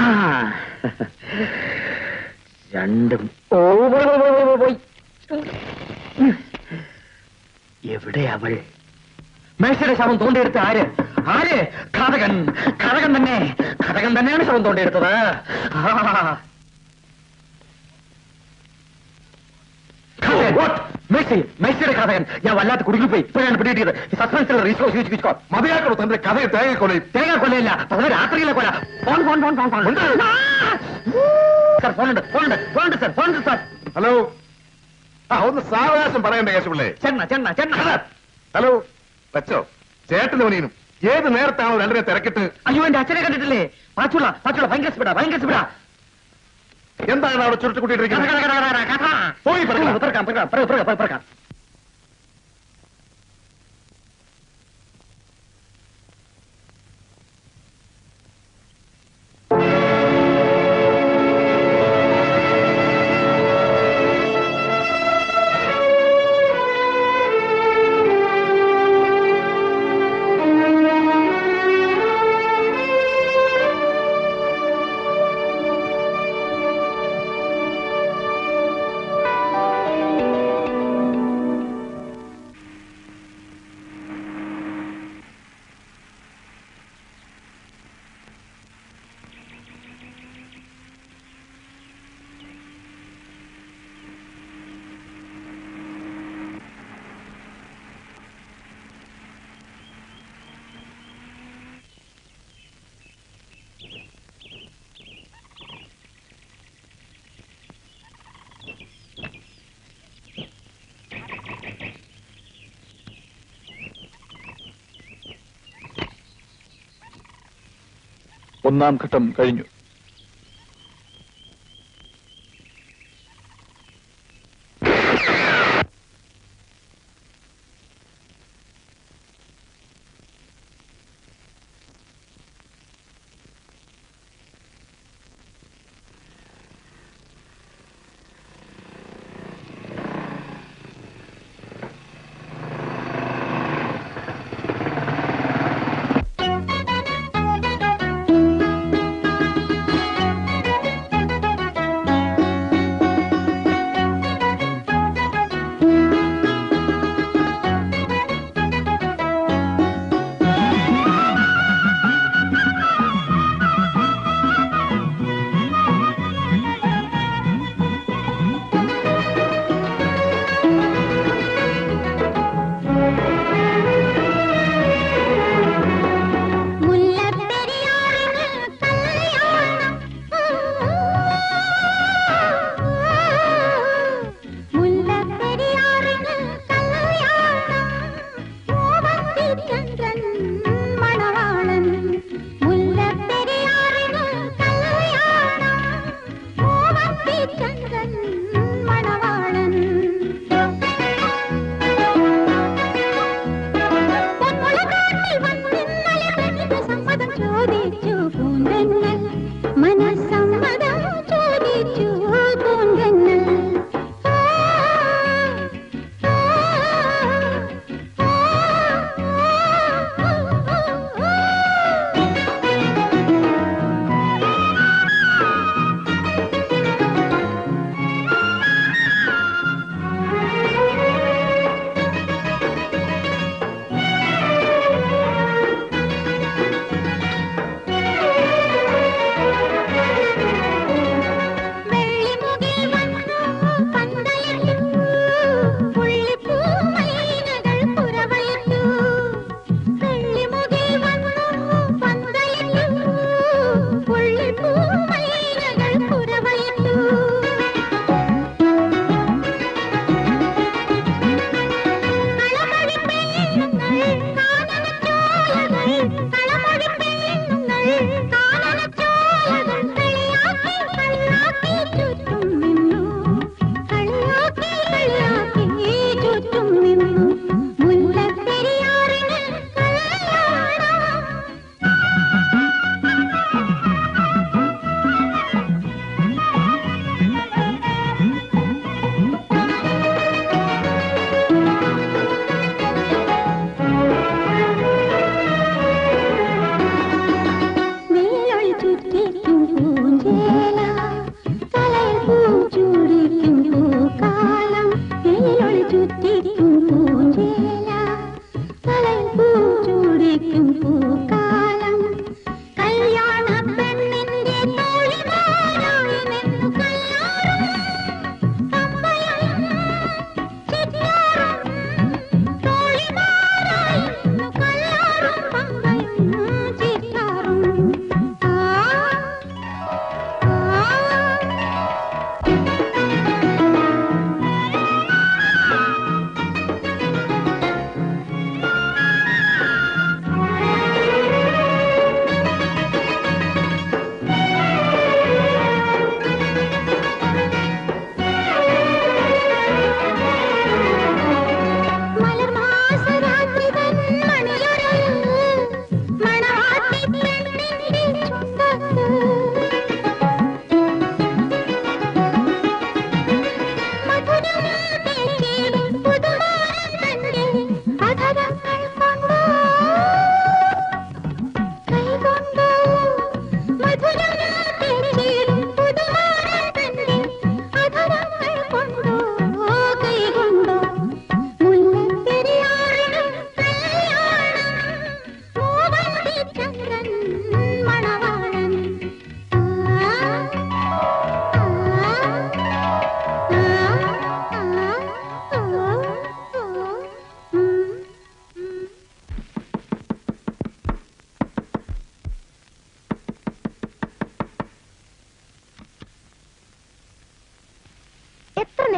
S1: രണ്ടും ഓ പോയി പോയി പോയി പോയി പോയി ഉം. എവിടെ അവൾ മേശയുടെ ശവം തോണ്ടിയെടുത്ത ആര് ആര് ഘാതകൻ ഘാതകൻ തന്നെ ഘാതകൻ തന്നെയാണ് ശവം തോണ്ടിയെടുത്തത് ആ. ഘാതകൻ. മേഴ്സി മേഴ്സിയുടെ ഘാതകൻ ഞാൻ വല്ലാത്ത കുടുങ്ങിപ്പോയി ഇപ്പോഴാണ് പിടികിട്ടിയത് ഈ സസ്പെൻസിൽ റീസ്റ്റോർ ചെയ്യിച്ചോ
S5: മതിയാക്കണോ തന്റെ കഥയെ തേങ്ങ കൊലയും
S1: തേങ്ങ കൊല്ലയില്ല അത് രാത്രിയിലെ കൊല phone phone phone phone phone sir ഫോണുണ്ട് ഫോണുണ്ട് ഫോണുണ്ട് സാർ ഫോണുണ്ട് സാർ
S5: ഹലോ ആ ഒന്ന് സാവകാശം പറയണ്ടേ കേശപിള്ളേ
S1: ചെണ്ണ ചെണ്ണ ചെണ്ണ
S5: ഹലോ വെച്ചോ ചേട്ടന് പണിയനും ഏത് നേരത്താണോ രണ്ടിനെ തിരക്കിട്ട്
S1: അയ്യോ എന്റെ അച്ഛനെ കണ്ടിട്ടില്ലേ പാച്ചുള്ള പാച്ചുള്ള ഭയങ്കര സ്പീഡാ ഭയങ്കര സ്പീഡാ
S5: എന്താണ് അവിടെ ചുരുട്ടി കൂട്ടിയിട്ടിരിക്കുന്നത് പോയി പറക്കാം
S8: ഒന്നാം ഘട്ടം കഴിഞ്ഞു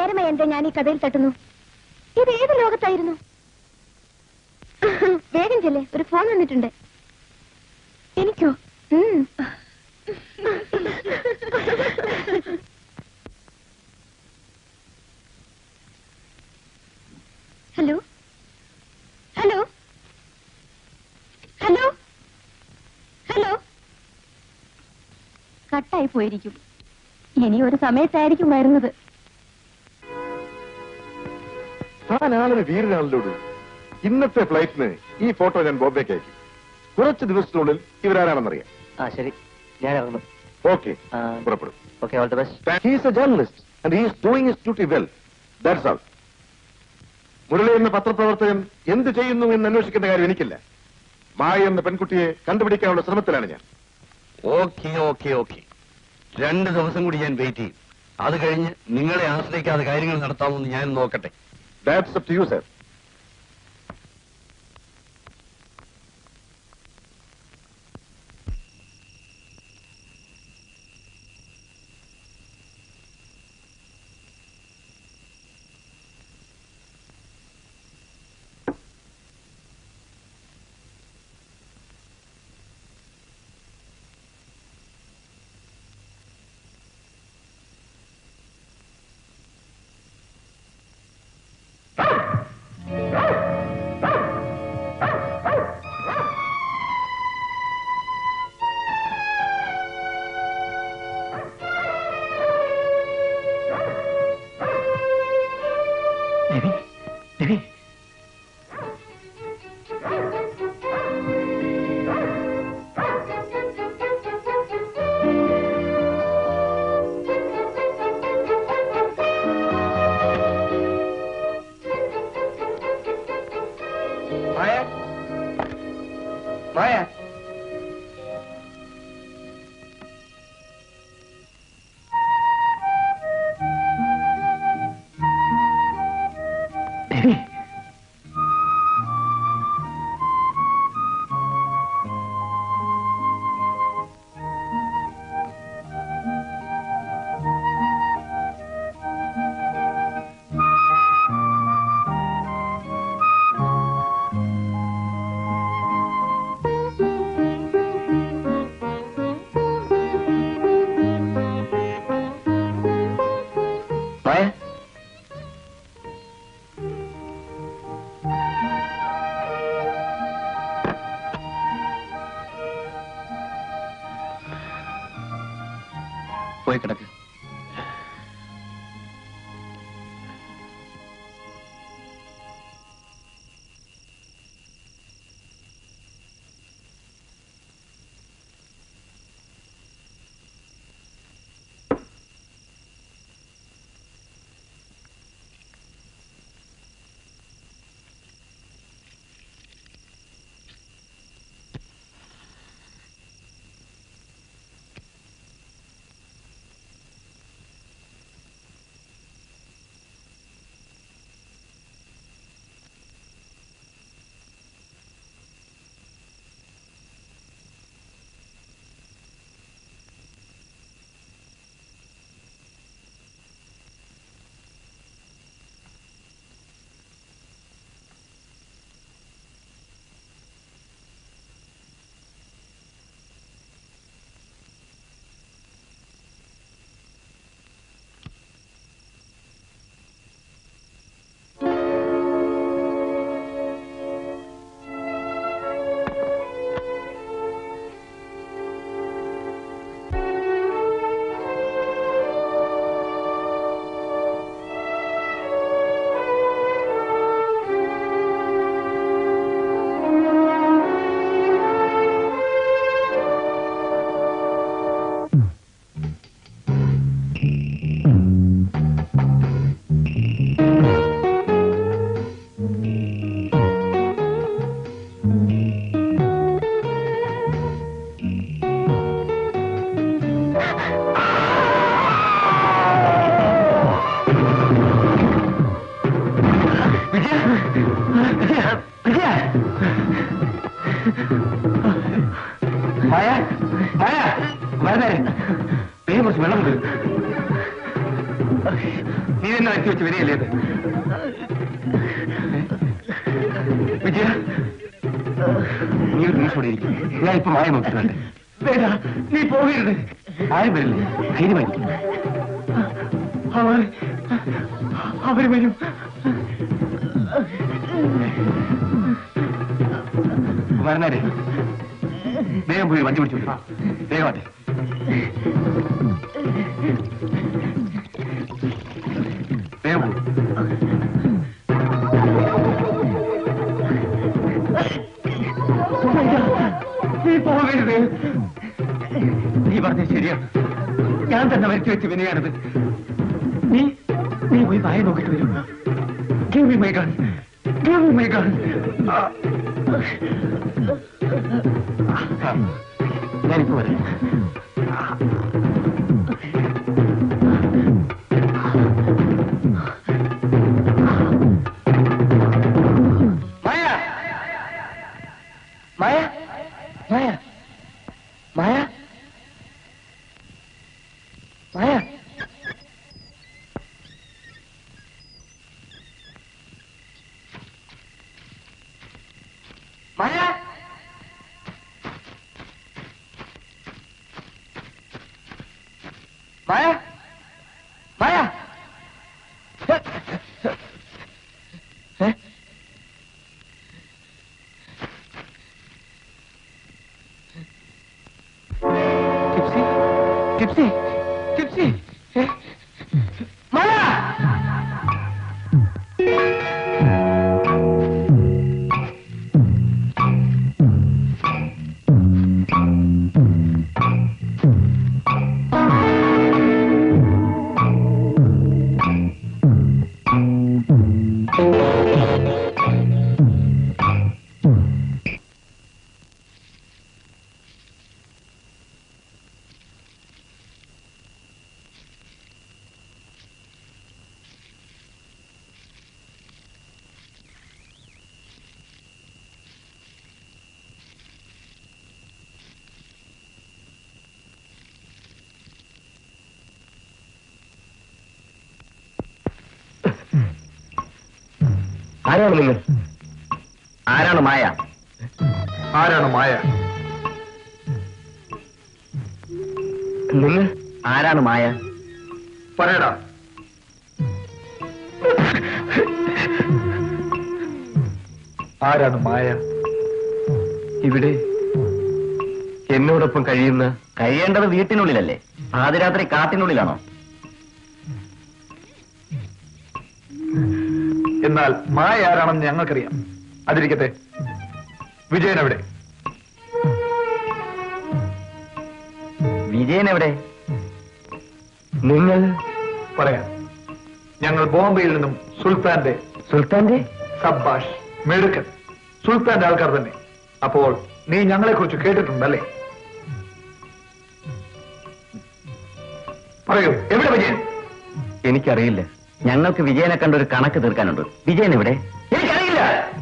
S3: നേരമായി എന്താ ഞാൻ ഈ കഥയിൽ തട്ടുന്നു ഇത് ഏത് ലോകത്തായിരുന്നു വേഗം ചെല്ലേ ഒരു ഫോൺ വന്നിട്ടുണ്ട് എനിക്കോ ഉം. ഹലോ ഹലോ ഹലോ ഹലോ കട്ടായി പോയിരിക്കും ഇനി ഒരു സമയത്തായിരിക്കും വരുന്നത്
S5: താൻ ആളൊരു വീരനാണല്ലോടു ഇന്നത്തെ ഫ്ലൈറ്റിന് ഈ ഫോട്ടോ ഞാൻ ബോംബേക്ക് അയക്കും കുറച്ച് ദിവസത്തിനുള്ളിൽ ഇവരാരാണെന്നറിയാം
S2: ആ ശരി ഞാൻ ഇറങ്ങുന്നു
S5: ഓക്കെ
S2: ആ.
S5: പുറപ്പെടും
S2: okay all the best
S5: he's a journalist and he's doing his duty well that's all Murali എന്ന പത്രപ്രവർത്തകൻ എന്ത് ചെയ്യുന്നു എന്ന് അന്വേഷിക്കേണ്ട കാര്യം എനിക്കില്ല മായ എന്ന പെൺകുട്ടിയെ കണ്ടുപിടിക്കാനുള്ള ശ്രമത്തിലാണ് ഞാൻ
S4: ഓക്കെ ഓക്കെ ഓക്കെ രണ്ട് ദിവസം കൂടി ഞാൻ വെയിറ്റ് ചെയ്യും അത് കഴിഞ്ഞ് നിങ്ങളെ ആശ്രയിക്കാതെ കാര്യങ്ങൾ നടത്താമെന്ന് ഞാൻ നോക്കട്ടെ
S5: that's up to you sir
S7: Ravi Ravi
S2: Maya Maya
S7: Ravi
S2: Maya
S7: പോയി കിടക്ക്
S2: മായ മായ മരുന്നേരെ നീ കുറച്ച് വെള്ളം കൊടു നീ തന്നെ അയച്ചു വെച്ച് വരികയല്ലേ ഇത് വിജയ നീ ഒരു നിമിഷം ഇവിടെ ഇരിക്കും ഞാൻ ഇപ്പൊ മായ നോക്കിട്ട് വരട്ടെ വേണ്ട നീ പോകരുത് ആരും വരില്ലേ ധൈര്യമായിരിക്കും അവർ അവര് വരും വരണേ വേഗം പോയി വണ്ടി പിടിച്ചു വേഗമാട്ടെ വേഗം പോ നീ പോകരുത് നീ പറഞ്ഞത് ശരിയാണ് ഞാൻ തന്നെ മരിച്ചു വെച്ച് വിനയാണത് നീ നീ പോയി വായ നോക്കിട്ട് വരും Give me my gun. Give me my gun. ആ. ആ. ഞാനിപ്പോ വരാം മായ മായ മായ മായ മായ മായ മായ മായ ഏ? ടിപ്സി ടിപ്സി ടിപ്സി ഏ? മായ ആരാണ് നിങ്ങൾ ആരാണ് മായ
S5: ആരാണ് മായ
S2: നിങ്ങൾ ആരാണ് മായ
S5: പറയടാ ആരാണ് മായ
S2: ഇവിടെ എന്നോടൊപ്പം കഴിയുന്ന കഴിയേണ്ടത് വീട്ടിനുള്ളിലല്ലേ പാതിരാത്രി കാട്ടിനുള്ളിലാണോ
S5: എന്നാൽ മായ ആരാണെന്ന് ഞങ്ങൾക്കറിയാം അതിരിക്കട്ടെ വിജയൻ എവിടെ
S2: വിജയൻ എവിടെ നിങ്ങൾ
S5: പറയാം ഞങ്ങൾ ബോംബെയിൽ നിന്നും സുൽത്താന്റെ
S2: സുൽത്താന്റെ
S5: സബ്ബാഷ് മെടുക്കൻ സുൽത്താന്റെ ആൾക്കാർ തന്നെ അപ്പോൾ നീ ഞങ്ങളെ കുറിച്ച് കേട്ടിട്ടുണ്ടല്ലേ പറയൂ എവിടെ വിജയൻ
S2: എനിക്കറിയില്ല ഞങ്ങൾക്ക് വിജയനെ കണ്ട ഒരു കണക്ക് തീർക്കാനുണ്ട് വിജയൻ എവിടെ എനിക്കറിയില്ല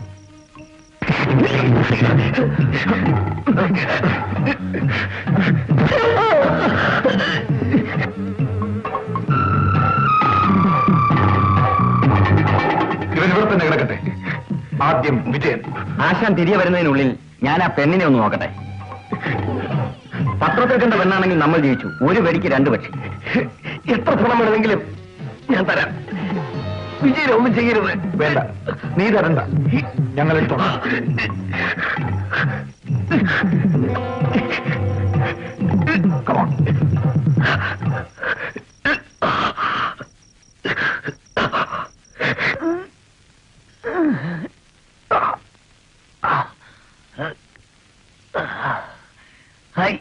S5: ഇവൻ ഇവിടെ തന്നെ കിടക്കട്ടെ ആദ്യം വിജയൻ
S2: ആശാൻ തിരികെ വരുന്നതിനുള്ളിൽ ഞാൻ ആ പെണ്ണിനെ ഒന്ന് നോക്കട്ടെ പത്രത്തിൽ കണ്ട പെണ്ണാണെങ്കിൽ നമ്മൾ ജയിച്ചു ഒരു വെടിക്ക് രണ്ട് പക്ഷി എത്ര പണം വേണമെങ്കിലും ഞാൻ തരാം വിജയനെ ഒന്നും ചെയ്യരുത്
S5: വേണ്ട നീ തരണ്ട ഞങ്ങൾ എടുത്തോളാം Come on.
S2: ഹായ്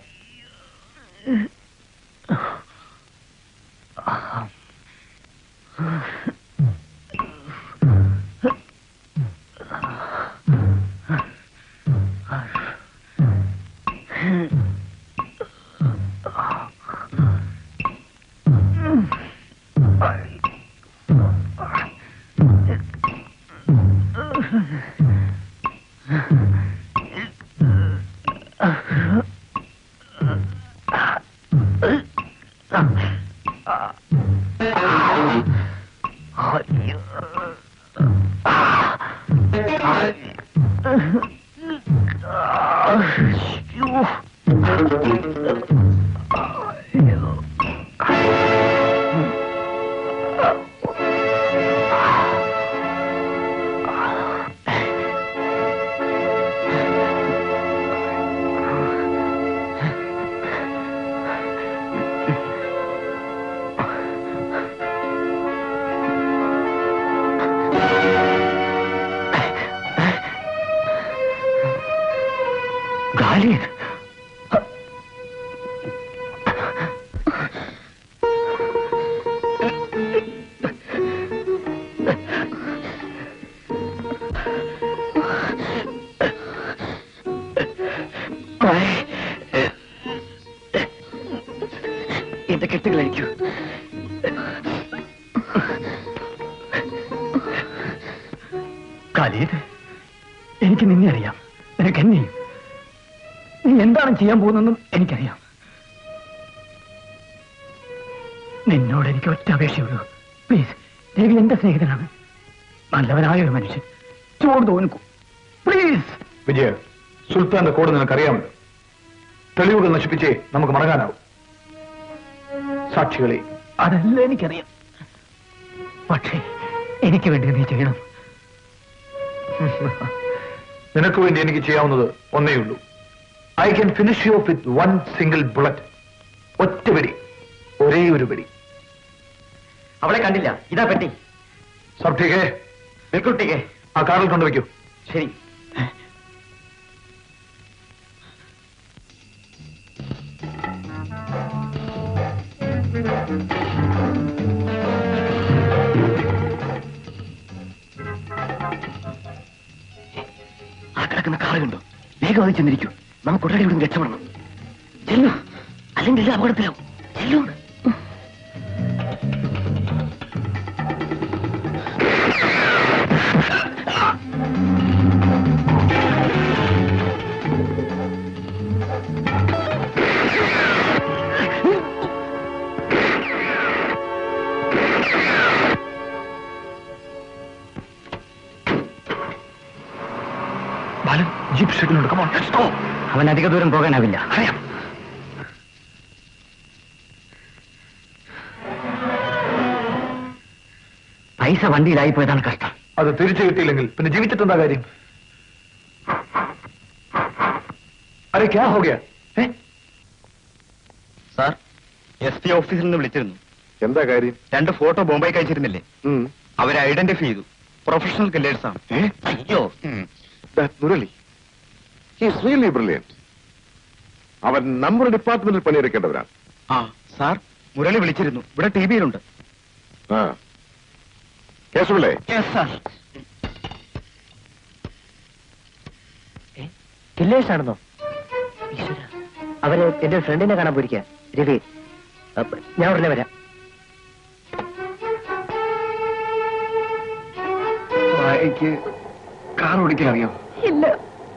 S1: എന്റെ കെട്ടുകൾ അഴിക്കൂ കാലീത് എനിക്ക് നിന്നെ അറിയാം നിനക്ക് എന്നെയും നീ എന്താണ് ചെയ്യാൻ പോകുന്നതെന്നും എനിക്കറിയാം നിന്നോട് എനിക്ക് ഒറ്റ അപേക്ഷയുള്ളൂ പ്ലീസ് രവി എന്റെ സ്നേഹിതനാണ് നല്ലവനായ ഒരു മനുഷ്യൻ ചോട് തോന്നിക്കൂ പ്ലീസ്
S8: വിജയ സുൽത്താന്റെ കോഡ് നിനക്കറിയാമല്ലോ തെളിവുകൾ നശിപ്പിച്ചേ നമുക്ക് മടങ്ങാനാവും സാക്ഷികളെ
S1: അതല്ല എനിക്കറിയാം പക്ഷേ എനിക്ക് വേണ്ടി നീ ചെയ്യണം
S8: നിനക്ക് വേണ്ടി എനിക്ക് ചെയ്യാവുന്നത് ഒന്നേ ഉള്ളൂ I can finish you with one single bullet ഒറ്റ വെടി ഒരേ ഒരു വെടി
S1: അവളെ കണ്ടില്ല ഇതാ പെട്ടി
S8: സബ് ടീക്കേ
S1: ബിൽക്കുട്ടിക്ക്
S8: ആ കാറിൽ കൊണ്ടുവയ്ക്കൂ
S1: ശരി ആ കിടക്കുന്ന കാറ് കണ്ടോ വേഗം അത് ചെന്നിരിക്കൂ നമുക്ക് ഉടനെ ഇവിടെ രക്ഷപ്പെടണം ചെല്ലു അല്ലെങ്കിൽ എല്ലാം അപകടത്തിലാവും ചെല്ലു
S8: ബാലൻ ജീപ്പ് ഷെഡിലുണ്ട് കമോൺ ലെറ്റ്സ് ഗോ
S1: അവൻ അധിക ദൂരം പോകാനാവില്ല അറിയാം പൈസ വണ്ടിയിലായി പോയതാണ് കഷ്ടം
S8: അത് തിരിച്ചു കിട്ടിയില്ലെങ്കിൽ പിന്നെ ജീവിച്ചിട്ട് എന്താ കാര്യം അരെ ക്യാ ഹോ ഗയാ ഏ
S7: സാർ എസ് പി ഓഫീസിൽ നിന്ന് വിളിച്ചിരുന്നു
S5: എന്താ കാര്യം
S7: രണ്ട് ഫോട്ടോ ബോംബെക്ക് അയച്ചിരുന്നില്ലേ
S5: ഉം.
S7: അവരെ ഐഡന്റിഫൈ ചെയ്തു പ്രൊഫഷണൽ കില്ലേഴ്സ് ആണ്
S5: ഏ?
S7: അയ്യോ
S5: That Murali he's really brilliant അവൻ നമ്മുടെ ഡിപ്പാർട്ട്മെന്റിൽ പണിയെടുക്കേണ്ടവരാണ്
S7: ആ സാർ മുരളി വിളിച്ചിരുന്നു ഇവിടെ ടി വിയിലുണ്ട്
S5: ആ കേസുപിള്ളേ
S7: സാർ
S2: കില്ലേഴ്സ് ആണെന്നോ അവര് എന്റെ ഫ്രണ്ടിനെ കാണാൻ പോയിരിക്കുക രവി അപ്പ- ഞാൻ ഉടനെ വരാം
S1: എനിക്ക് കാർ ഓടിക്കാൻ അറിയാം
S3: ഇല്ല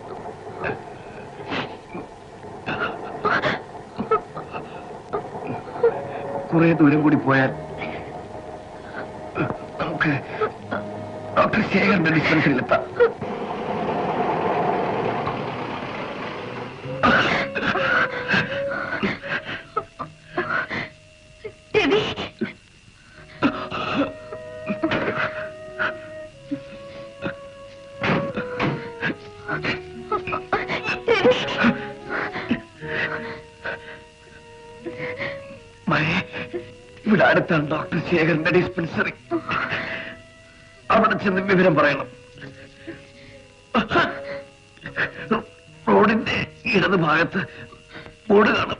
S1: കുറെ ദൂരം കൂടി പോയാൽ നമുക്ക് ഡോക്ടർ ശേഖരന്റെ ഡിസ്പെൻസറിയിലെത്താം
S3: രവി രവി
S1: മഴേ ഇവിടെ അടുത്താണ് ഡോക്ടർ ശേഖരന്റെ ഡിസ്പെൻസറി അവിടെ ചെന്ന് വിവരം പറയണം റോഡിന്റെ ഇടത് ഭാഗത്ത് ബോർഡ് കാണും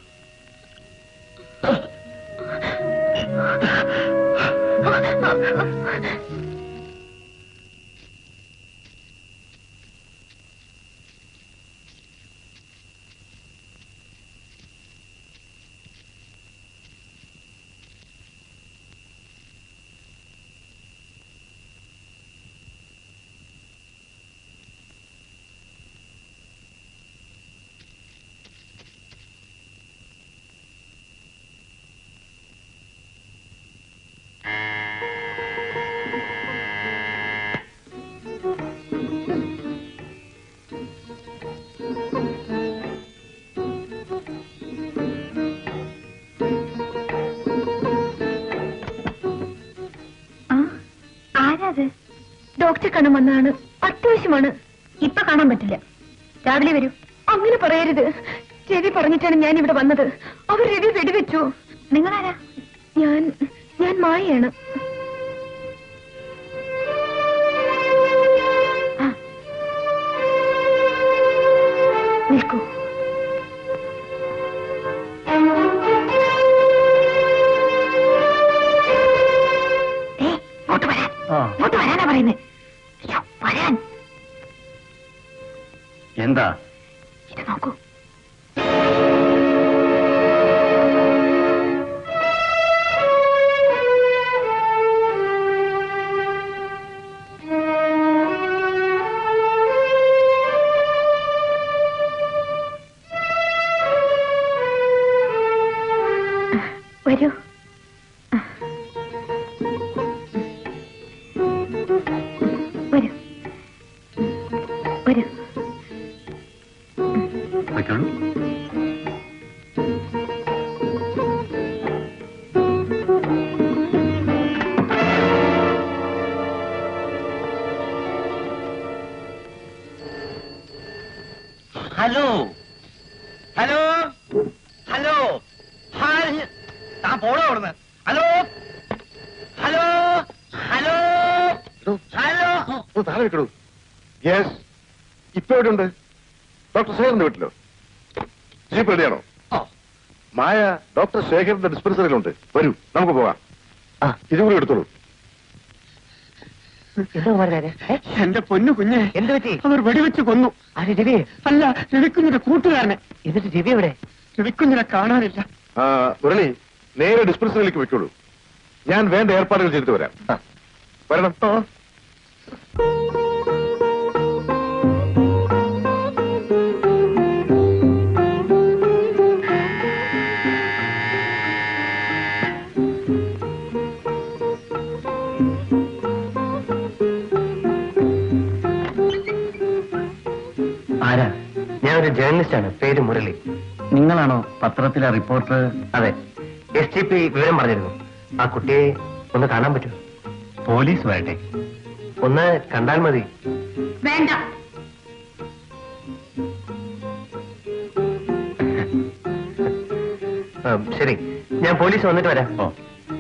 S3: ആരാത് ഡോക്ടറെ കാണാൻ വന്നതാണ് അത്യാവശ്യമാണ് ഇപ്പൊ കാണാൻ പറ്റില്ല രാവിലെ വരൂ അങ്ങനെ പറയരുത് രവി പറഞ്ഞിട്ടാണ് ഞാൻ ഇവിടെ വന്നത് അവർ രവി വെടിവെച്ചു നിങ്ങളാരാ ഞാൻ ഞാൻ മായയാണ് ആ. നിൽക്കൂ ഏയ്, ഇങ്ങോട്ട് വരാൻ ഇങ്ങോട്ട് വരാനാ പറയുന്നത് അയ്യോ വരാൻ
S7: എന്താ
S3: ഇത് നോക്കൂ
S7: താൻ പോണോ അവിടുന്ന് ഹലോ ഹലോ ഹലോ ഹലോ
S5: ഓ താഴെ വെക്കണു യെസ് ഇപ്പൊ എവിടെയുണ്ട് ഡോക്ടർ ശേഖറിന്റെ വീട്ടിലോ ജീപ്പ് റെഡിയാണോ
S7: ഓ.
S5: മായ ഡോക്ടർ ശേഖറിന്റെ ഡിസ്പെൻസറിയിലുണ്ട് വരൂ നമുക്ക് പോകാം
S2: ആ.
S5: ഇതും കൂടി എടുത്തോളൂ
S2: എന്താ കുമാരനാരെ
S7: എന്റെ പൊന്നു കുഞ്ഞെ
S2: എന്ത് പറ്റി
S7: അവർ വെടിവെച്ച് കൊന്നു
S2: ആര് രവിയെ
S7: അല്ല രവിക്കുഞ്ഞിന്റെ കൂട്ടുകാരനെ
S2: എന്നിട്ട് രവി എവിടെ
S7: രവിക്കുഞ്ഞിനെ കാണാനില്ല
S5: ആ, മുരളി നേരെ ഡിസ്പെൻസറിയിലേക്ക് വെക്കോളൂ ഞാൻ വേണ്ട ഏർപ്പാടുകൾ ചെയ്തിട്ട് വരാം
S2: ആ.
S5: വരണം
S2: ആരാ ഞാൻ ഒരു ജേർണലിസ്റ്റ് ആണ് പേര് മുരളി
S1: നിങ്ങളാണോ പത്രത്തിലെ റിപ്പോർട്ടർ
S2: അതെ എസ് ടി പി വിവരം പറഞ്ഞിരുന്നു ആ കുട്ടിയെ ഒന്ന് കാണാൻ പറ്റുമോ
S1: പോലീസ് വരട്ടെ
S2: ഒന്ന് കണ്ടാൽ മതി
S3: വേണ്ട
S2: ആ, ശരി ഞാൻ പോലീസ് വന്നിട്ട് വരാം
S1: ഓ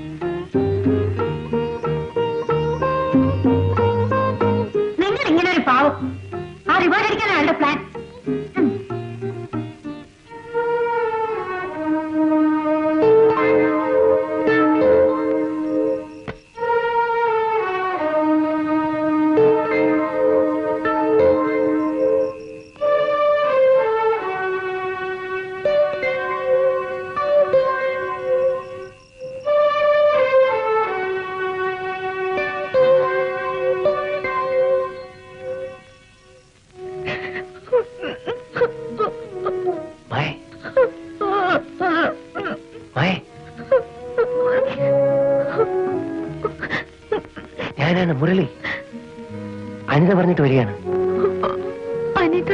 S3: നിങ്ങൾ ഇങ്ങനെ ഒരു പാവം ആ റിവാർഡ് അടിക്കാൻ അയാളുടെ പ്ലാൻ
S2: മായ മായ ഞാനാണ് മുരളി അനിത പറഞ്ഞിട്ട് വരികയാണ്
S3: അനിത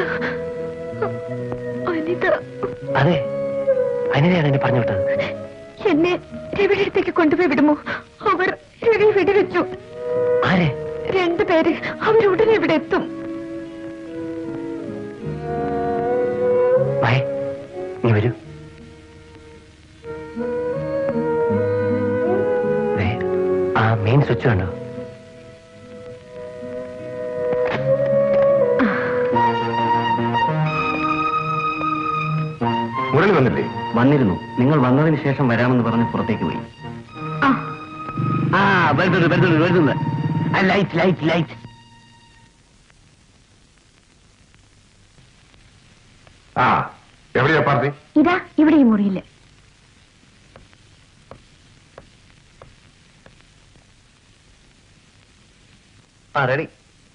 S3: അനിത
S2: അതെ അനിതയാണ് എന്നെ പറഞ്ഞു വിട്ടത്
S3: എന്നെ രവിയുടെ അടുത്തേക്ക് കൊണ്ടുപോയി വിടുമോ അവർ രവി വെടിവെച്ചു
S2: ആരെ
S3: രണ്ടുപേര് അവരുടനെ ഇവിടെ എത്തും
S2: മായ നീ വരൂ ദേ, ആ മെയിൻ സ്വിച്ച് കണ്ടോ
S5: മുരളി വന്നില്ലേ
S1: വന്നിരുന്നു നിങ്ങൾ വന്നതിന് ശേഷം വരാമെന്ന് പറഞ്ഞ് പുറത്തേക്ക് പോയി
S3: ആ
S1: ആ വരുന്നുണ്ട് വരുന്നുണ്ട് വരുന്നുണ്ട് ആ ലൈറ്റ് ലൈറ്റ് ലൈറ്റ്
S5: ആ എവിടെയാ പാർട്ടി
S3: ഇതാ ഇവിടെ ഈ മുറിയില്
S2: ആ റെഡി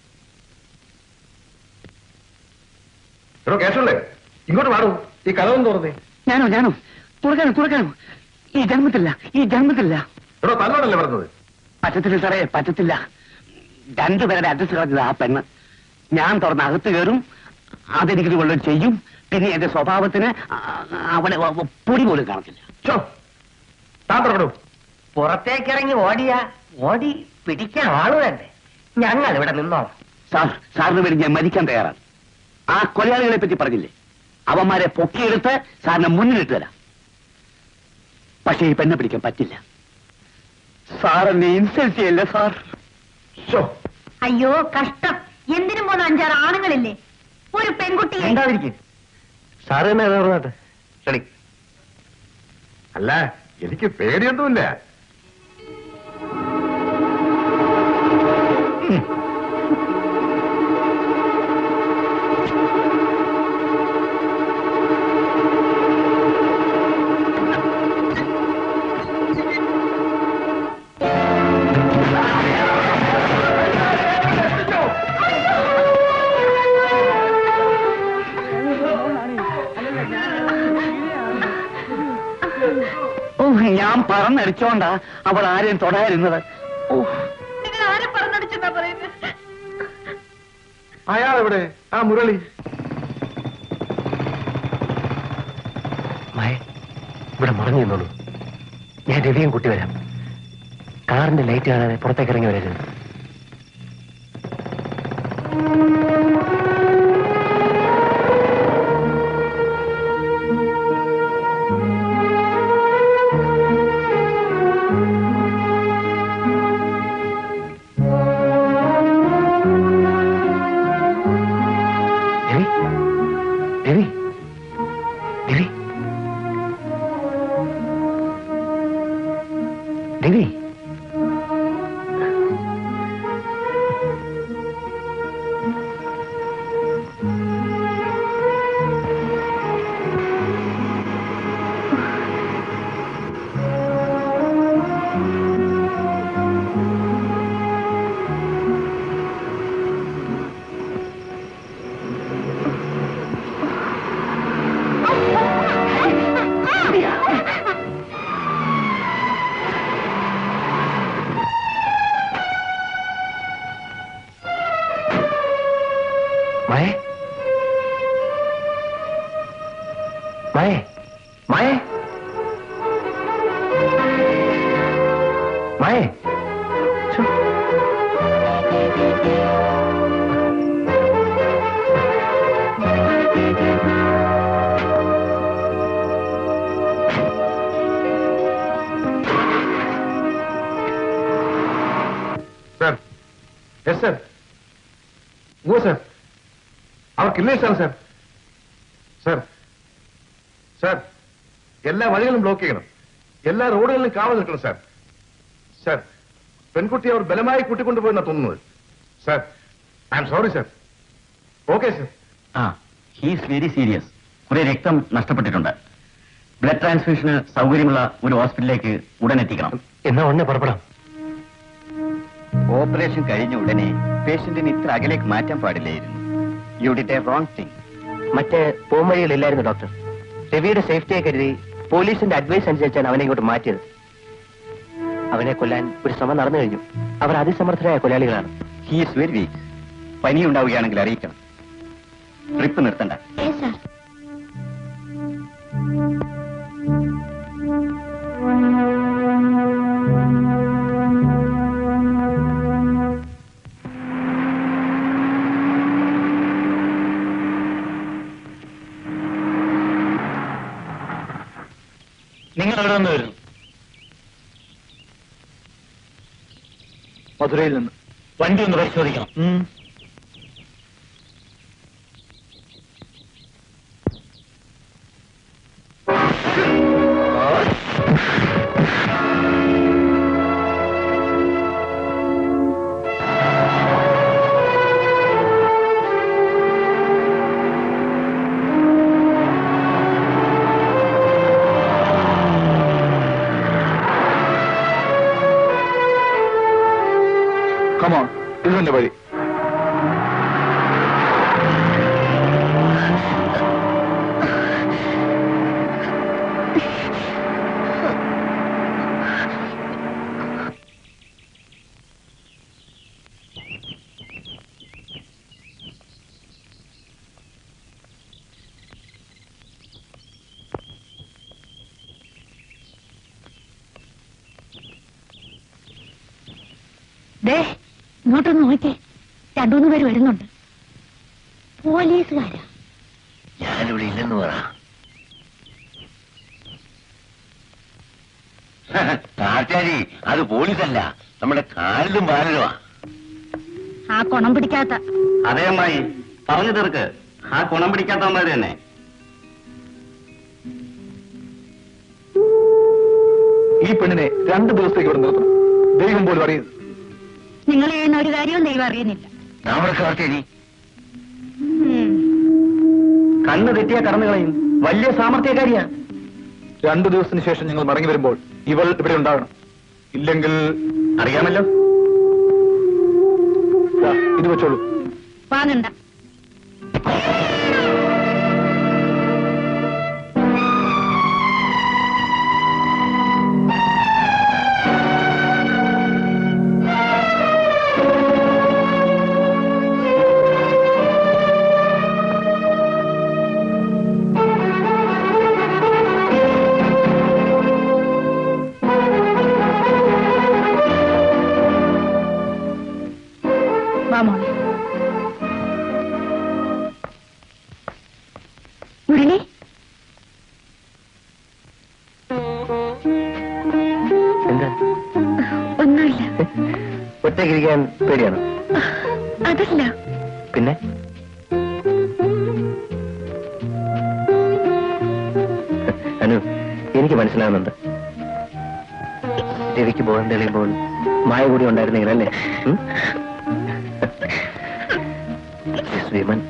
S5: എടോ കേശവല്ലേ ഇങ്ങോട്ട് വാടൂ ഈ കഥവും തുറന്നേ
S7: ഞാനോ ഞാനോ തുറക്കാനോ തുറക്കാനോ ഈ ജന്മത്തില്ല ഈ ജന്മത്തില്ല
S5: എടോ തന്നോടല്ലേ പറഞ്ഞത്
S7: പറ്റത്തില്ല സാറേ പറ്റത്തില്ല രണ്ടുപേരുടെ അഡ്രസ് കളഞ്ഞത് ആ പെണ്ണ് ഞാൻ തുറന്ന് അകത്ത് കയറും അതെനിക്ക് കൊള്ളും ചെയ്യും പിന്നെ എന്റെ സ്വഭാവത്തിന് ആ, അവിടെ വ- വ- പൊടി പോലും കാണത്തില്ല
S5: ചോ താൻ തുറക്കണു
S2: പുറത്തേക്കിറങ്ങി ഓടിയാ ഓടി പിടിക്കാൻ ആള് വേണ്ടേ ഞങ്ങൾ ഇവിടെ നിന്നോളാം
S7: സാർ സാറിന് വേണ്ടി ഞാൻ മരിക്കാൻ തയ്യാറാണ് ആ കൊലയാളികളെ പറ്റി പറഞ്ഞില്ലേ അവന്മാരെ പൊക്കിയെടുത്ത് സാറിന് മുന്നിലിട്ട് തരാം പക്ഷേ ഈ പെണ്ണെ പിടിക്കാൻ പറ്റില്ല സാർ എന്നെ ഇൻസൾട്ട് ചെയ്യല്ലേ സാർ
S5: ചോ
S3: അയ്യോ കഷ്ടം എന്തിനും പോന്ന അഞ്ചാറ് ആണുങ്ങളില്ലേ ഒരു പെൺകുട്ടിയെ
S2: എന്താതിരിക്കും സാറ് തന്നെ പറഞ്ഞാട്ടെ റെഡി
S5: അല്ല എനിക്ക് പേടിയൊന്നുമില്ല
S7: ഓ ഞാൻ പറന്നടിച്ചോണ്ടാ അവൾ ആരെയും തൊടാതിരുന്നത് ഓ
S3: നിങ്ങൾ ആരെ പറഞ്ഞടിച്ചെന്നാ പറയുന്നത്
S5: അയാൾ എവിടെ ആ മുരളി
S2: മായ ഇവിടെ മറഞ്ഞു നിന്നോളൂ ഞാൻ രവിയും കൂട്ടി വരാം കാറിന്റെ ലൈറ്റ് കാണാതെ പുറത്തേക്ക് ഇറങ്ങി വരരുത് രവി മയേ മയേ മയേ മയേ ഛോ.
S5: Sir yes sir oh sir അവർക്കില്ലേ സാർ സാർ സാർ സാർ എല്ലാ വഴികളും ബ്ലോക്ക് ചെയ്യണം എല്ലാ റോഡുകളിലും കാവൽ നിൽക്കണം സാർ സാർ പെൺകുട്ടി അവർ ബലമായി കൂട്ടിക്കൊണ്ടുപോയെന്നാ തോന്നുന്നത് sir I'm sorry sir okay sir
S7: ആ ഹീസ് വെരി സീരിയസ് കുറെ രക്തം നഷ്ടപ്പെട്ടിട്ടുണ്ട് ബ്ലഡ് ട്രാൻസ്ഫ്യൂഷന് സൗകര്യമുള്ള ഒരു ഹോസ്പിറ്റലിലേക്ക് ഉടൻ എത്തിക്കണം
S2: എന്നാ ഉടനെ പുറപ്പെടാം
S7: ഓപ്പറേഷൻ കഴിഞ്ഞ ഉടനെ പേഷ്യന്റിന് ഇത്ര അകലേക്ക് മാറ്റാൻ പാടില്ലായിരുന്നു you did a wrong thing
S2: മറ്റ് പോംവഴികളില്ലായിരുന്നു ഡോക്ടർ രവിയുടെ സേഫ്റ്റിയെ കരുതി പോലീസിന്റെ അഡ്വൈസ് അനുസരിച്ചാണ് അവനെ ഇങ്ങോട്ട് മാറ്റിയത് അവനെ കൊല്ലാൻ ഒരു ശ്രമം നടന്നു കഴിഞ്ഞു അവർ അതിസമർത്ഥരായ കൊലയാളികളാണ്
S7: ഹീസ് വെരി വീക്ക് പനി ഉണ്ടാവുകയാണെങ്കിൽ അറിയിക്കണം ട്രിപ്പ് നിർത്തണ്ട
S3: യെസ് സാർ
S8: നിങ്ങൾ എവിടെ നിന്ന് വരുന്നു മധുരയിൽ നിന്ന് വണ്ടി ഒന്ന് പരിശോധിക്കണം കമോൺ ഇത് തന്നെ വഴി
S3: ദേ ഇങ്ങോട്ടൊന്ന് നോക്കേ രണ്ടുമൂന്ന് പേര് വരുന്നുണ്ട് പോലീസുകാരാ
S2: ഞാനിവിടെ ഇല്ലെന്ന് പറ
S7: ആചാരി അത് പോലീസല്ല നമ്മുടെ കാലിലും ബാലരുമാ
S3: ആ കുണം പിടിക്കാത്ത
S7: അതേ അമ്മായി പറഞ്ഞു തീർക്ക് ആ ഗുണം പിടിക്കാത്തവന്മാര് തന്നെ
S8: ഈ പെണ്ണിനെ രണ്ട് ദിവസത്തേക്ക് ഇവിടെ നിർത്തണം ദൈവം പോലും അറിയുന്നു
S3: നിങ്ങൾ ചെയ്യുന്ന ഒരു കാര്യവും ദൈവം അറിയുന്നില്ല
S7: നമ്മുടെ കാർത്തേരി
S3: ഉം.
S7: കണ്ണ് തെറ്റിയ കടന്നു കളയും വലിയ സാമർത്ഥ്യക്കാരിയാ
S8: രണ്ടു ദിവസത്തിന് ശേഷം ഞങ്ങൾ മടങ്ങി വരുമ്പോൾ ഇവൾ ഇവിടെ ഉണ്ടാകണം ഇല്ലെങ്കിൽ
S7: അറിയാമല്ലോ
S8: ദാ, ഇത് വെച്ചോളൂ
S3: വാങ്ങണ്ട വാ മോളെ മുരളി
S2: എന്താ
S3: ഒന്നുമില്ല
S2: ഒറ്റയ്ക്കിരിക്കാൻ പേടിയാണോ
S3: അതല്ല
S2: പിന്നെ അനു എനിക്ക് മനസ്സിലാവുന്നുണ്ട് രവിക്ക് ബോധം തെളിയുമ്പോൾ മായ കൂടി ഉണ്ടായിരുന്നെങ്കിലല്ലേ ഉം? Yes, വിമൻ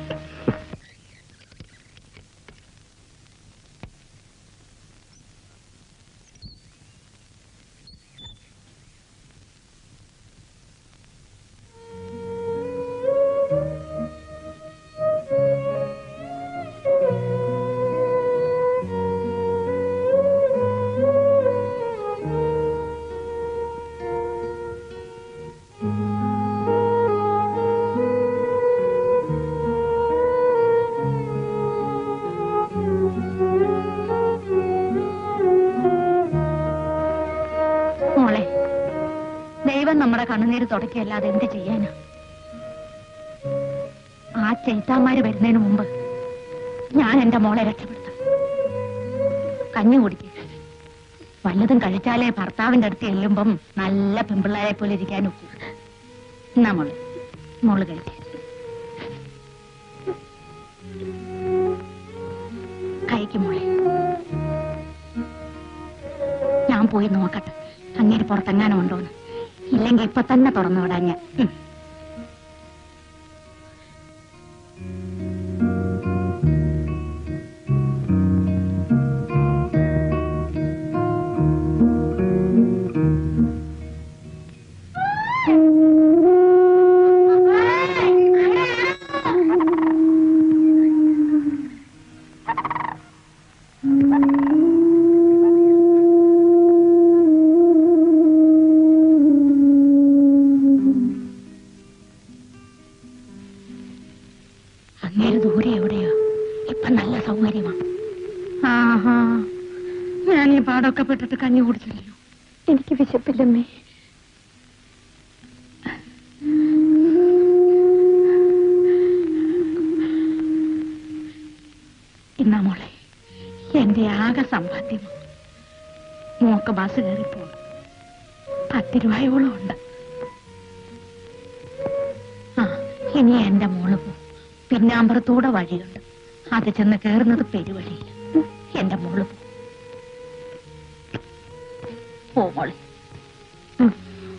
S3: മോളെ ദൈവം നമ്മുടെ കണ്ണുനീര് തുടക്കിയല്ലാതെ എന്ത് ചെയ്യാനാ ആ ചെയ്ത്താന്മാര് വരുന്നതിന് മുമ്പ് ഞാൻ എന്റെ മോളെ രക്ഷപ്പെടുത്താം കഞ്ഞി കുടിക്ക് വല്ലതും കഴിച്ചാലേ ഭർത്താവിന്റെ അടുത്ത് ചെല്ലുമ്പം നല്ല പെമ്പിള്ളാരെ പോലെ ഇരിക്കാൻ ഒക്കൂ എന്നാ മോള് മോള് കഴിക്ക കഴിക്കും മോളെ ഞാൻ പോയി നോക്കട്ടെ അങ്ങേര് പുറത്തെങ്ങാനും ഉണ്ടോന്ന് ഇല്ലെങ്കിൽ ഇപ്പൊ തന്നെ തുറന്നു വിടാൻ ഞാൻ ഉം. അങ്ങേര് ദൂരെ എവിടെയോ ഇപ്പൊ നല്ല സൗകര്യമാണ് ആഹാ ഞാൻ ഈ പാടൊക്കെ പെട്ടിട്ട് കഞ്ഞി കുടിച്ചില്ലല്ലോ എനിക്ക് വിശപ്പില്ലമ്മേ ഇന്നാ മോളെ എന്റെ ആകെ സമ്പാദ്യമാണ് മോക്ക് ബസ് കയറിപ്പോ പത്ത് രൂപയോളം ഉണ്ട് ആ ഇനി എന്റെ മോള് പോ പിന്നാമ്പറത്തൂടെ വഴിയുണ്ട് അത് ചെന്ന് കയറുന്നത് പെരുവഴിയില്ല എന്റെ മോള് പോ പോ മോളെ ഉം.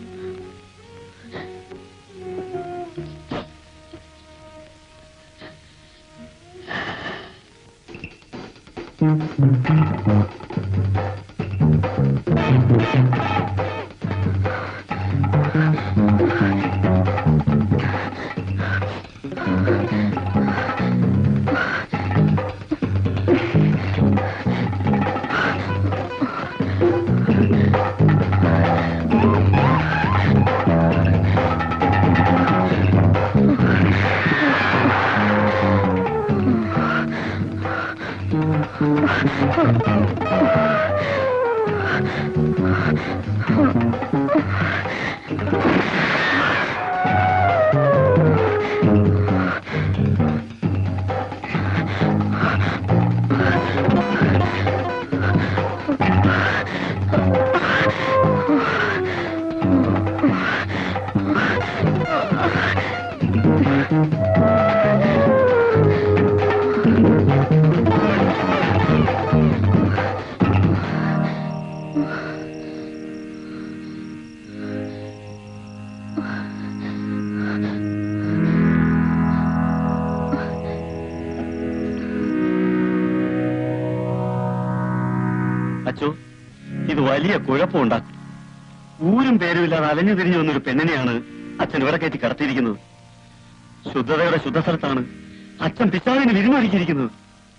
S7: അച്ചോ ഇത് വലിയ കുഴപ്പമുണ്ടാക്കും ഊരും പേരുമില്ലാതെ അലഞ്ഞു തിരിഞ്ഞു വന്നൊരു പെണ്ണിനെയാണ് അച്ഛൻ ഇവിടെ കയറ്റി കടത്തിയിരിക്കുന്നത് ശുദ്ധതയുടെ ശുദ്ധസ്ഥലത്താണ് അച്ഛൻ പിശാവിന് വിരുന്നൊരുക്കിയിരിക്കുന്നത്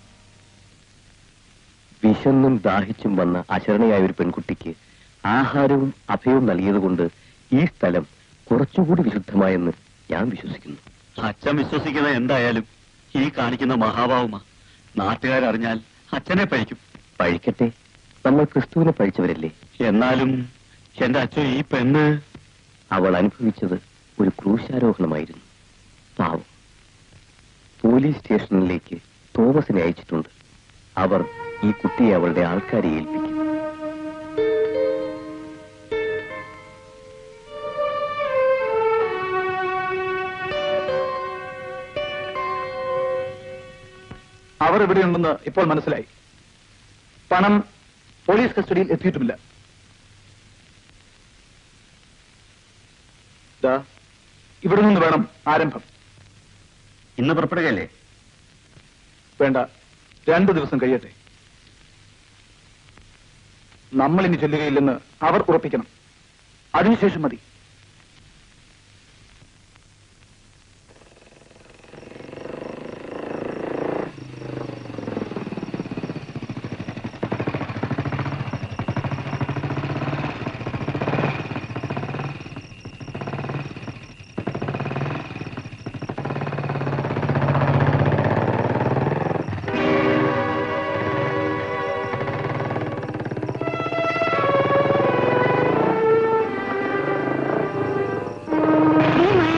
S2: വിശന്നും ദാഹിച്ചും വന്ന അശരണയായ ഒരു പെൺകുട്ടിക്ക് ആഹാരവും അഭയവും നൽകിയതുകൊണ്ട് ഈ സ്ഥലം കുറച്ചുകൂടി വിശുദ്ധമായെന്ന് ഞാൻ വിശ്വസിക്കുന്നു
S7: അച്ഛൻ വിശ്വസിക്കുന്ന എന്തായാലും ഈ കാണിക്കുന്ന മഹാഭാവമാ നാട്ടുകാരറിഞ്ഞാൽ അച്ഛനെ പഴിക്കും
S2: പഴിക്കട്ടെ നമ്മൾ ക്രിസ്തുവിനെ പഴിച്ചവരല്ലേ
S7: എന്നാലും എന്റെ അച്ഛൻ ഈ പെണ്ണ്
S2: അവൾ അനുഭവിച്ചത് ഒരു ക്രൂശാരോഹണമായിരുന്നു പാവം പോലീസ് സ്റ്റേഷനിലേക്ക് തോമസിനെ അയച്ചിട്ടുണ്ട് അവർ ഈ കുട്ടിയെ അവളുടെ ആൾക്കാരെ ഏൽപ്പിക്കും
S8: അവർ എവിടെയുണ്ടെന്ന് ഇപ്പോൾ മനസ്സിലായി പണം പോലീസ് കസ്റ്റഡിയിൽ എത്തിയിട്ടുമില്ല ദാ, ഇവിടെ നിന്ന് വേണം ആരംഭം
S7: ഇന്ന് പുറപ്പെടുകയല്ലേ
S8: വേണ്ട രണ്ടു ദിവസം കഴിയട്ടെ നമ്മൾ ഇനി ചെല്ലുകയില്ലെന്ന് അവർ ഉറപ്പിക്കണം അതിനുശേഷം മതി
S3: ദേ മായ.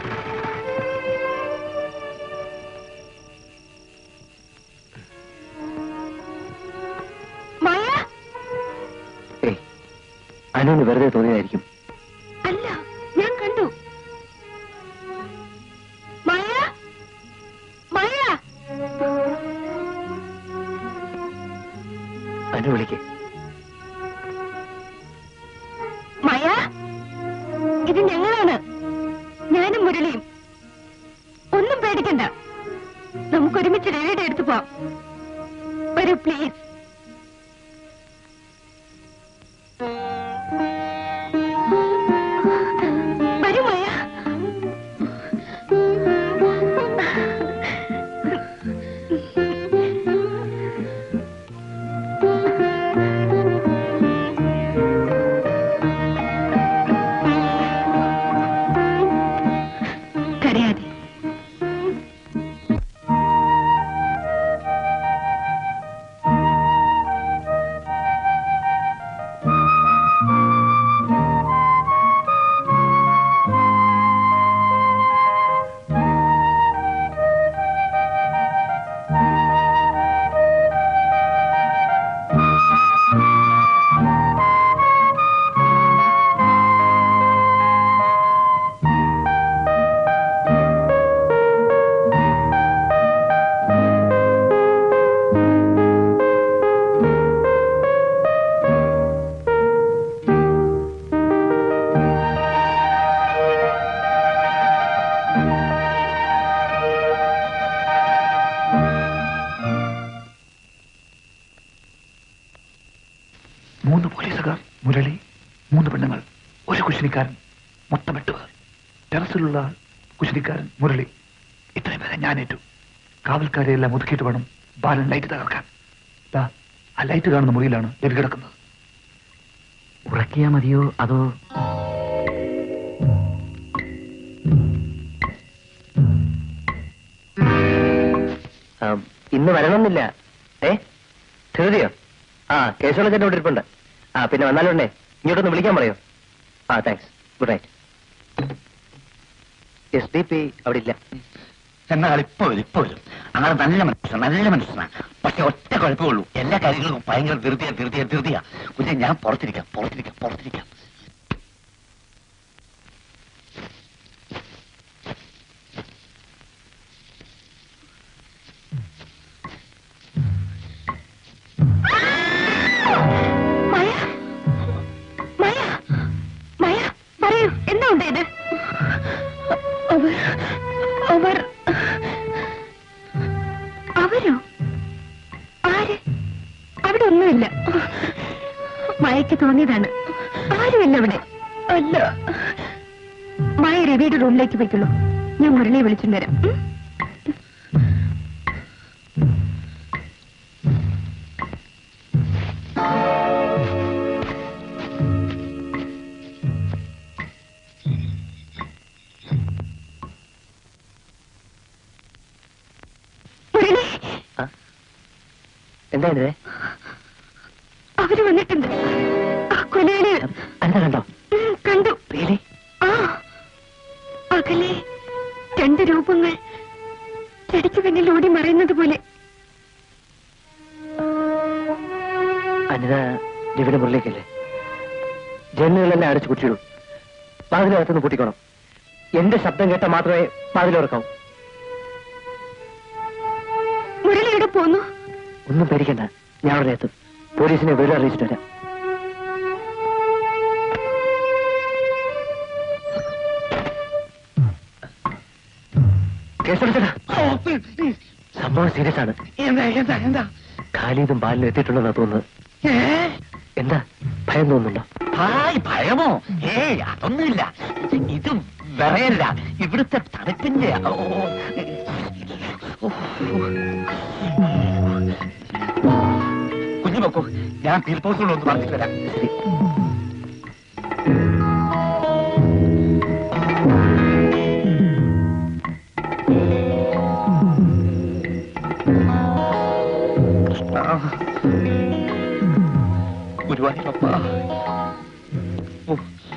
S3: മായ
S2: ഏയ് അനുവിന് വെറുതെ തോന്നിയതായിരിക്കും
S3: അല്ല ഞാൻ കണ്ടു മായ മായ
S2: അനു വിളിക്കേ
S3: മായ ഇത് ഞങ്ങളാണ് ഞാനും മുരളിയും ഒന്നും പേടിക്കണ്ട നമുക്ക് ഒരുമിച്ച് രവിയുടെ അടുത്ത് പോവാം വരൂ പ്ലീസ് വരൂ മായ കരയാതെ
S8: മൂന്ന് പോലീസുകാർ മുരളി മൂന്ന് പെണ്ണുങ്ങൾ ഒരു കുശിനിക്കാരൻ മൊത്തം എട്ട് പേർ ടെറസിലുള്ള ആൾ, കുശിനിക്കാരൻ മുരളി ഇത്രയും പേരെ ഞാൻ ഏറ്റു കാവൽക്കാരെ എല്ലാം ഒതുക്കിയിട്ട് വേണം ബാലൻ ലൈറ്റ് തകർക്കാൻ ദാ, ആ ലൈറ്റ് കാണുന്ന മുറിയിലാണ് രവി കിടക്കുന്നത്
S2: ഉറക്കിയാ മതിയോ അതോ ആ, ഇന്ന് വരണമെന്നില്ല ഏ ധൃതിയോ ആ കേശവളച്ചന്റെ ഇവിടെ ഇരിപ്പുണ്ട് ആ പിന്നെ വന്നാലുണ്ടേ ഇങ്ങോട്ടൊന്ന് വിളിക്കാൻ പറയോ ആ thanks good night S D P അവിടെ ഇല്ല
S7: എന്നാൽ ഇപ്പൊ വരും ഇപ്പൊ വരും അങ്ങനെ നല്ല മനുഷ്യൻ നല്ല മനുഷ്യനാണ് പക്ഷെ ഒറ്റ കുഴപ്പമുള്ളൂ എല്ലാ കാര്യങ്ങൾക്കും ഭയങ്കര ധൃതിയാ ധൃതിയാ ധൃതിയാ കുഞ്ഞെ ഞാൻ പുറത്തിരിക്കാം പുറത്തിരിക്കാം പുറത്തിരിക്കാം
S3: മായ മായ മായ പറയൂ എന്താ ഉണ്ടായത് അവർ അവർ അവരോ ആര് അവിടെ ഒന്നുമില്ല മായയ്ക്ക് തോന്നിയതാണ് ആരുമില്ല അവിടെ അല്ല മായ രവിയുടെ റൂമിലേക്ക് പോയിക്കുള്ളൂ ഞാൻ മുരളിയെ വിളിച്ചിട്ട് വരാം ഉം? മുരളി
S2: എന്താ ഇത്
S3: അവര് വന്നിട്ടുണ്ട് ആ കൊലയാളി
S2: എന്താ കണ്ടോ
S3: ഉം, കണ്ടു
S2: റിയലി
S3: ആ അകലെ രണ്ട് രൂപങ്ങൾ ചെടിക്ക് പിന്നിൽ ഓടി മറയുന്നത് പോലെ
S2: അനിത രവിയുടെ മുറിലേക്കല്ലേ ജനലുകളെല്ലാം അടച്ചു കുറ്റിയിടും വാതിലകത്തുനിന്ന് പൂട്ടിക്കോണം എന്റെ ശബ്ദം കേട്ടാൽ മാത്രമേ വാതിലുറക്കാവൂ
S3: മുരളി എവിടെ പോന്നു
S2: ഒന്നും പേടിക്കണ്ട ഞാൻ അവിടെ എത്തും പോലീസിനെ വിവരം അറിയിച്ചിട്ട് വരാം
S1: കേസെടുക്കടാ സംഭവം സീരിയസ് ആണ്
S8: എന്താ എന്താ എന്താ
S1: ഖാലിദും ബാലിനും എത്തിയിട്ടുണ്ടെന്നാ തോന്നുന്നത് എന്താ ഭയം തോന്നുന്നുണ്ടോ
S8: ഹായ് ഭയമോ ഏയ് അതൊന്നുമില്ല ഇത് വിറയല്ല ഇവിടുത്തെ തണുപ്പിന്റെ ഓ, ഓ. കുഞ്ഞു വെക്കോ ഞാൻ പീൽപോസിലൊന്ന് പറഞ്ഞിട്ട് വരാം
S1: ശരി
S8: ഗുരുവായൂരപ്പ ഓ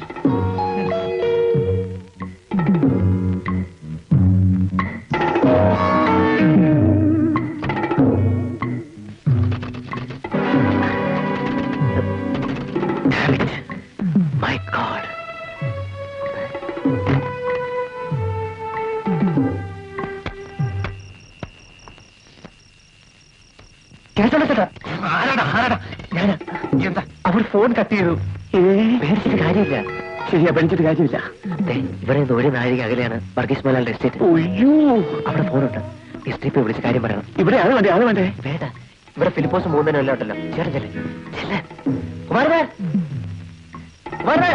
S1: മൈ ഗോഡ് കേസെടുക്കട്ടാ
S8: ആരാടാ ആരാടാ
S1: ഞാനാ
S8: എന്താ
S1: അവർ ഫോൺ കട്ട് ചെയ്തു പേടിച്ചിട്ട് കാര്യമില്ല
S7: ശരിയാ പഠിച്ചിട്ട് കാര്യമില്ല
S1: ദേ, ഇവിടെ നിന്ന് ഒരു നാഴിക അകലെയാണ് വർഗീസ് മലാലിന്റെ എസ്റ്റേറ്റ്
S7: ഒയ്യോ
S1: അവിടെ ഫോണുണ്ട് എസ് ടി പി വിളിച്ച് കാര്യം പറയണം
S7: ഇവിടെ അത് വേണ്ടേ അത് വേണ്ടേ
S1: വേണ്ട ഇവിടെ ഫിലിപ്പോസ് മൂന്നിനും എല്ലാം ഉണ്ടല്ലോ ചേട്ടൻ ചെല്ലേ ചെല്ലേ കുമാരേ കുമാരേ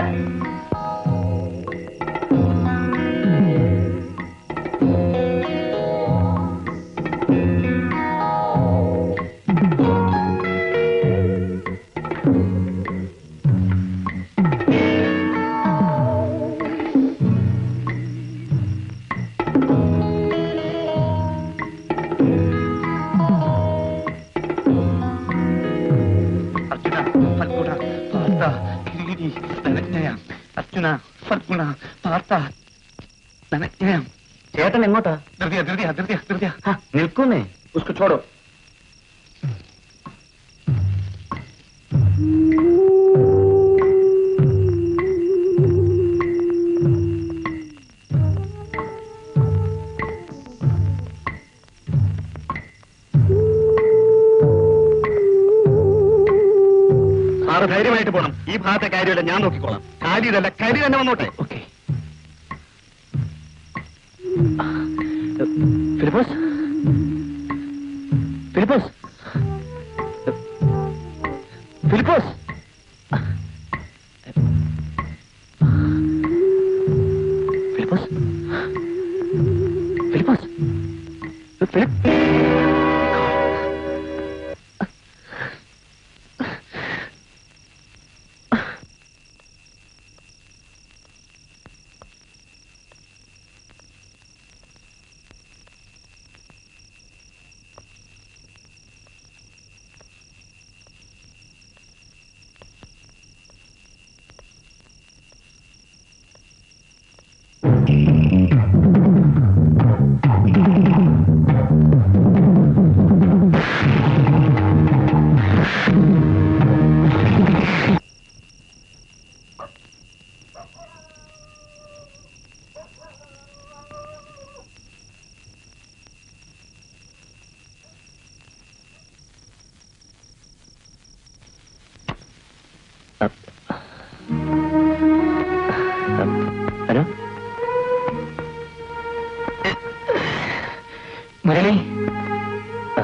S8: അർജുന ഫൽഗുണ പാർത്ത കിരീടി ധനജ്ഞയം അർജുന ഫൽഗുണ പാർത്ത ധനജ്ഞയം
S1: ചേട്ടൻ എങ്ങോട്ടാ
S8: ധൃതിയ ധൃതിയ ധൃതിയ ധൃതിയ
S1: നിൽക്കുന്നേ
S7: ഉസ്കോ ചോടോ
S8: സാറ് ധൈര്യമായിട്ട് പോണം ഈ ഭാഗത്തെ കാര്യമല്ല ഞാൻ നോക്കിക്കോളാം കാര്യമല്ല കരി തന്നെ വന്നോട്ടെ
S1: ഓക്കെ ഫിലിപ്പോസ് ഫിലിപ്പോസ് ഫിലിപ്പോസ് ഫിലിപ്പോസ് ഫിലിപ്പോസ് ഫിലിപ്പ് ഹലോ മുരളി ആ.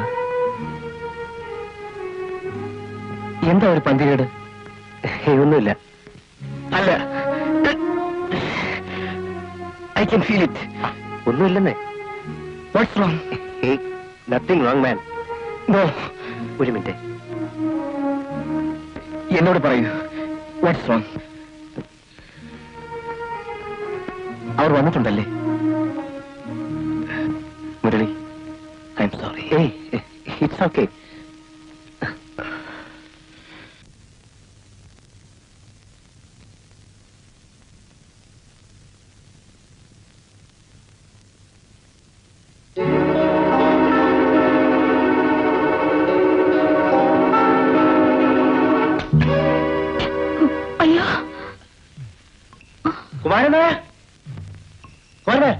S1: എന്താ ഒരു പന്തികേട് ഏയ്, ഒന്നുമില്ല
S8: അല്ല ഐ കൻ ഫീൽ ഇറ്റ്
S1: ഒന്നുമില്ലെന്നേ
S8: what's wrong
S1: nothing wrong man
S8: no
S1: ഒരു മിനിറ്റ്
S8: എന്നോട് പറയൂ വാട്ട്സ് റോങ്
S1: അവർ വന്നിട്ടുണ്ടല്ലേ മുരളി ഐ എം സോറി ഏയ് ഇറ്റ്സ് ഓക്കെ
S3: അയ്യോ
S1: കുമാരനെ കുമാരനെ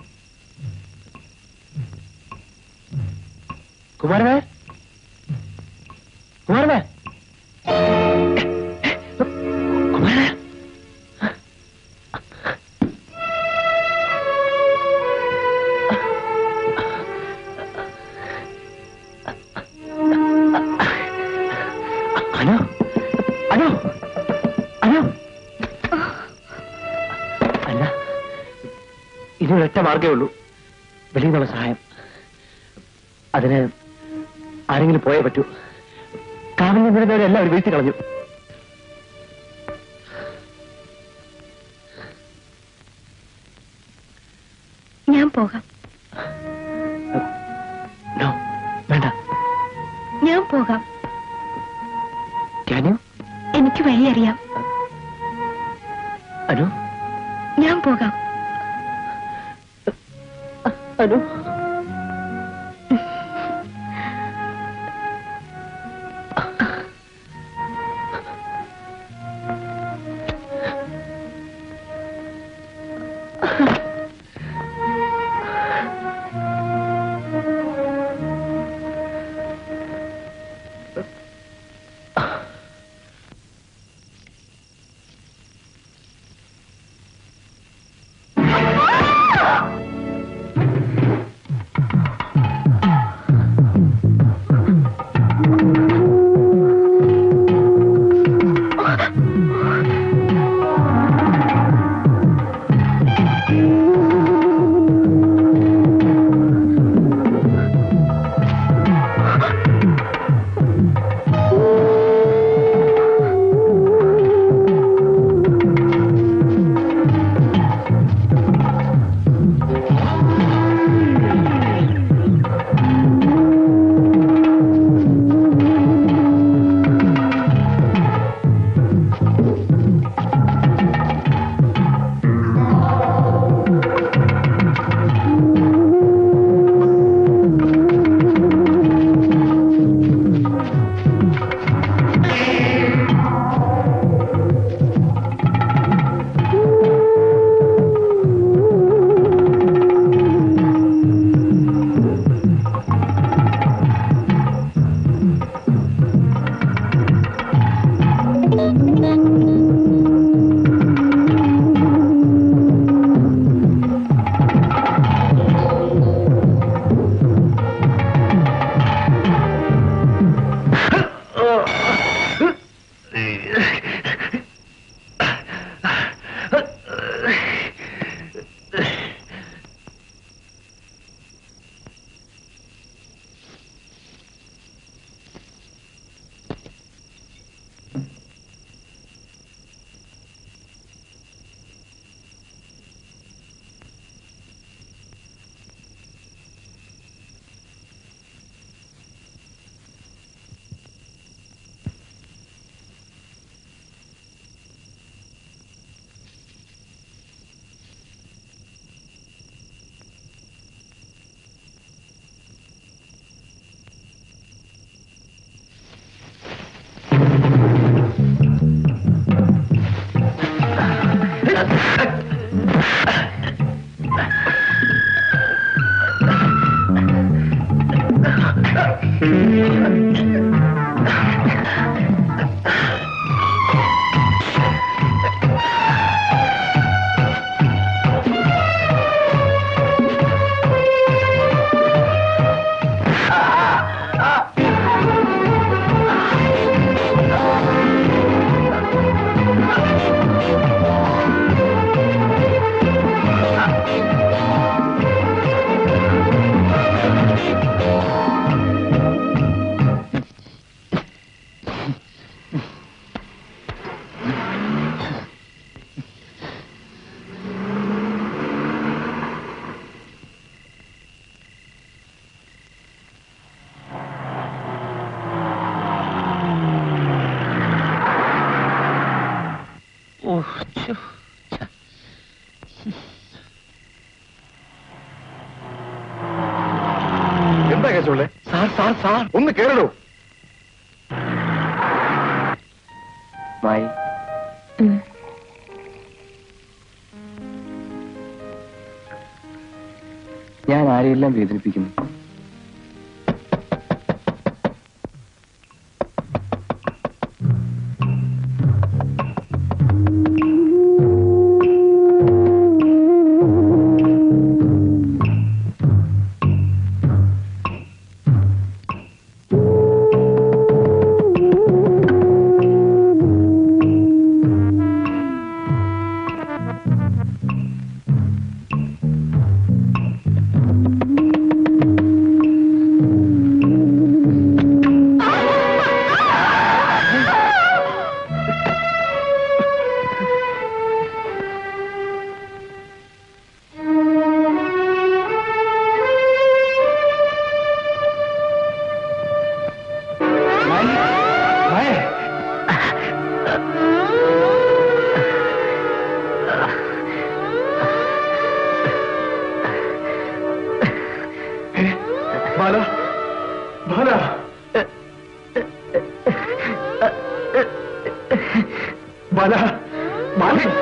S1: കുമാരനെ കുമാരനെ കുമാരനെ
S2: അല്ല ഇനി ഒരൊറ്റ മാർഗേ ഉള്ളൂ വെളിയിൽ നിന്നുള്ള സഹായം അതിന് ആരെങ്കിലും പോയേ പറ്റൂ കാവിൽ നിന്നിരുന്നവരെല്ലാം അവർ വീഴ്ത്തി കളഞ്ഞു
S3: ഞാൻ പോകാം
S2: നോ വേണ്ട
S3: ഞാൻ പോകാം
S2: ക്യാൻ യു
S3: എനിക്ക് വഴിയറിയാം
S2: അനു
S3: ഞാൻ പോകാം
S2: അനു
S5: എന്താ കേസുള്ളേ
S2: സാർ സാർ സാർ
S5: ഒന്ന് കേറടോ
S2: മായി ഞാൻ ആരെയെല്ലാം വേദനിപ്പിക്കുന്നു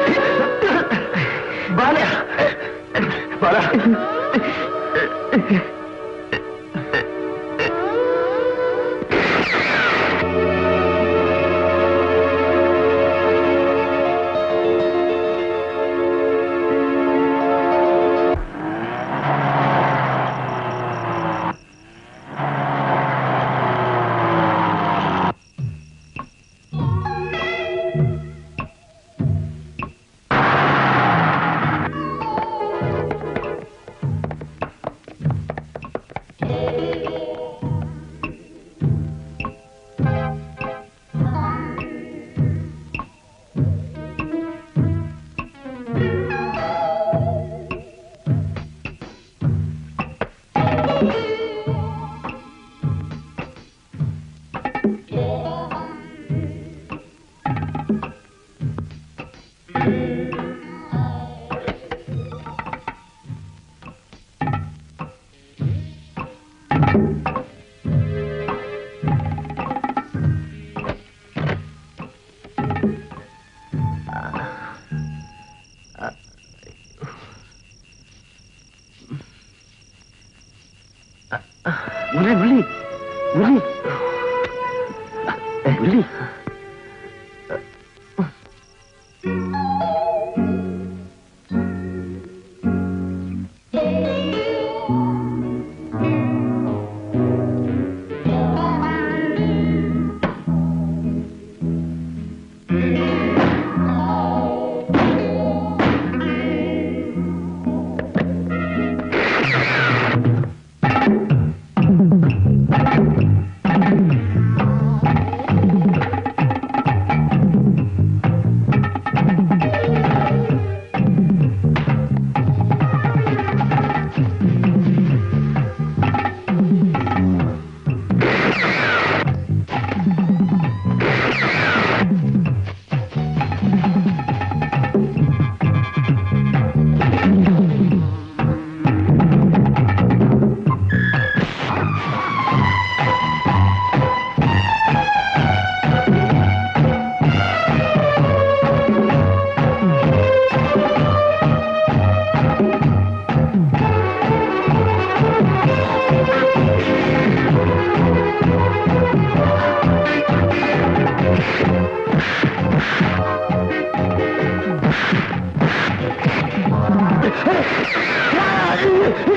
S8: ബാല ബാല
S7: മുരളി മുരളി മുരളി മുരളി
S8: ആ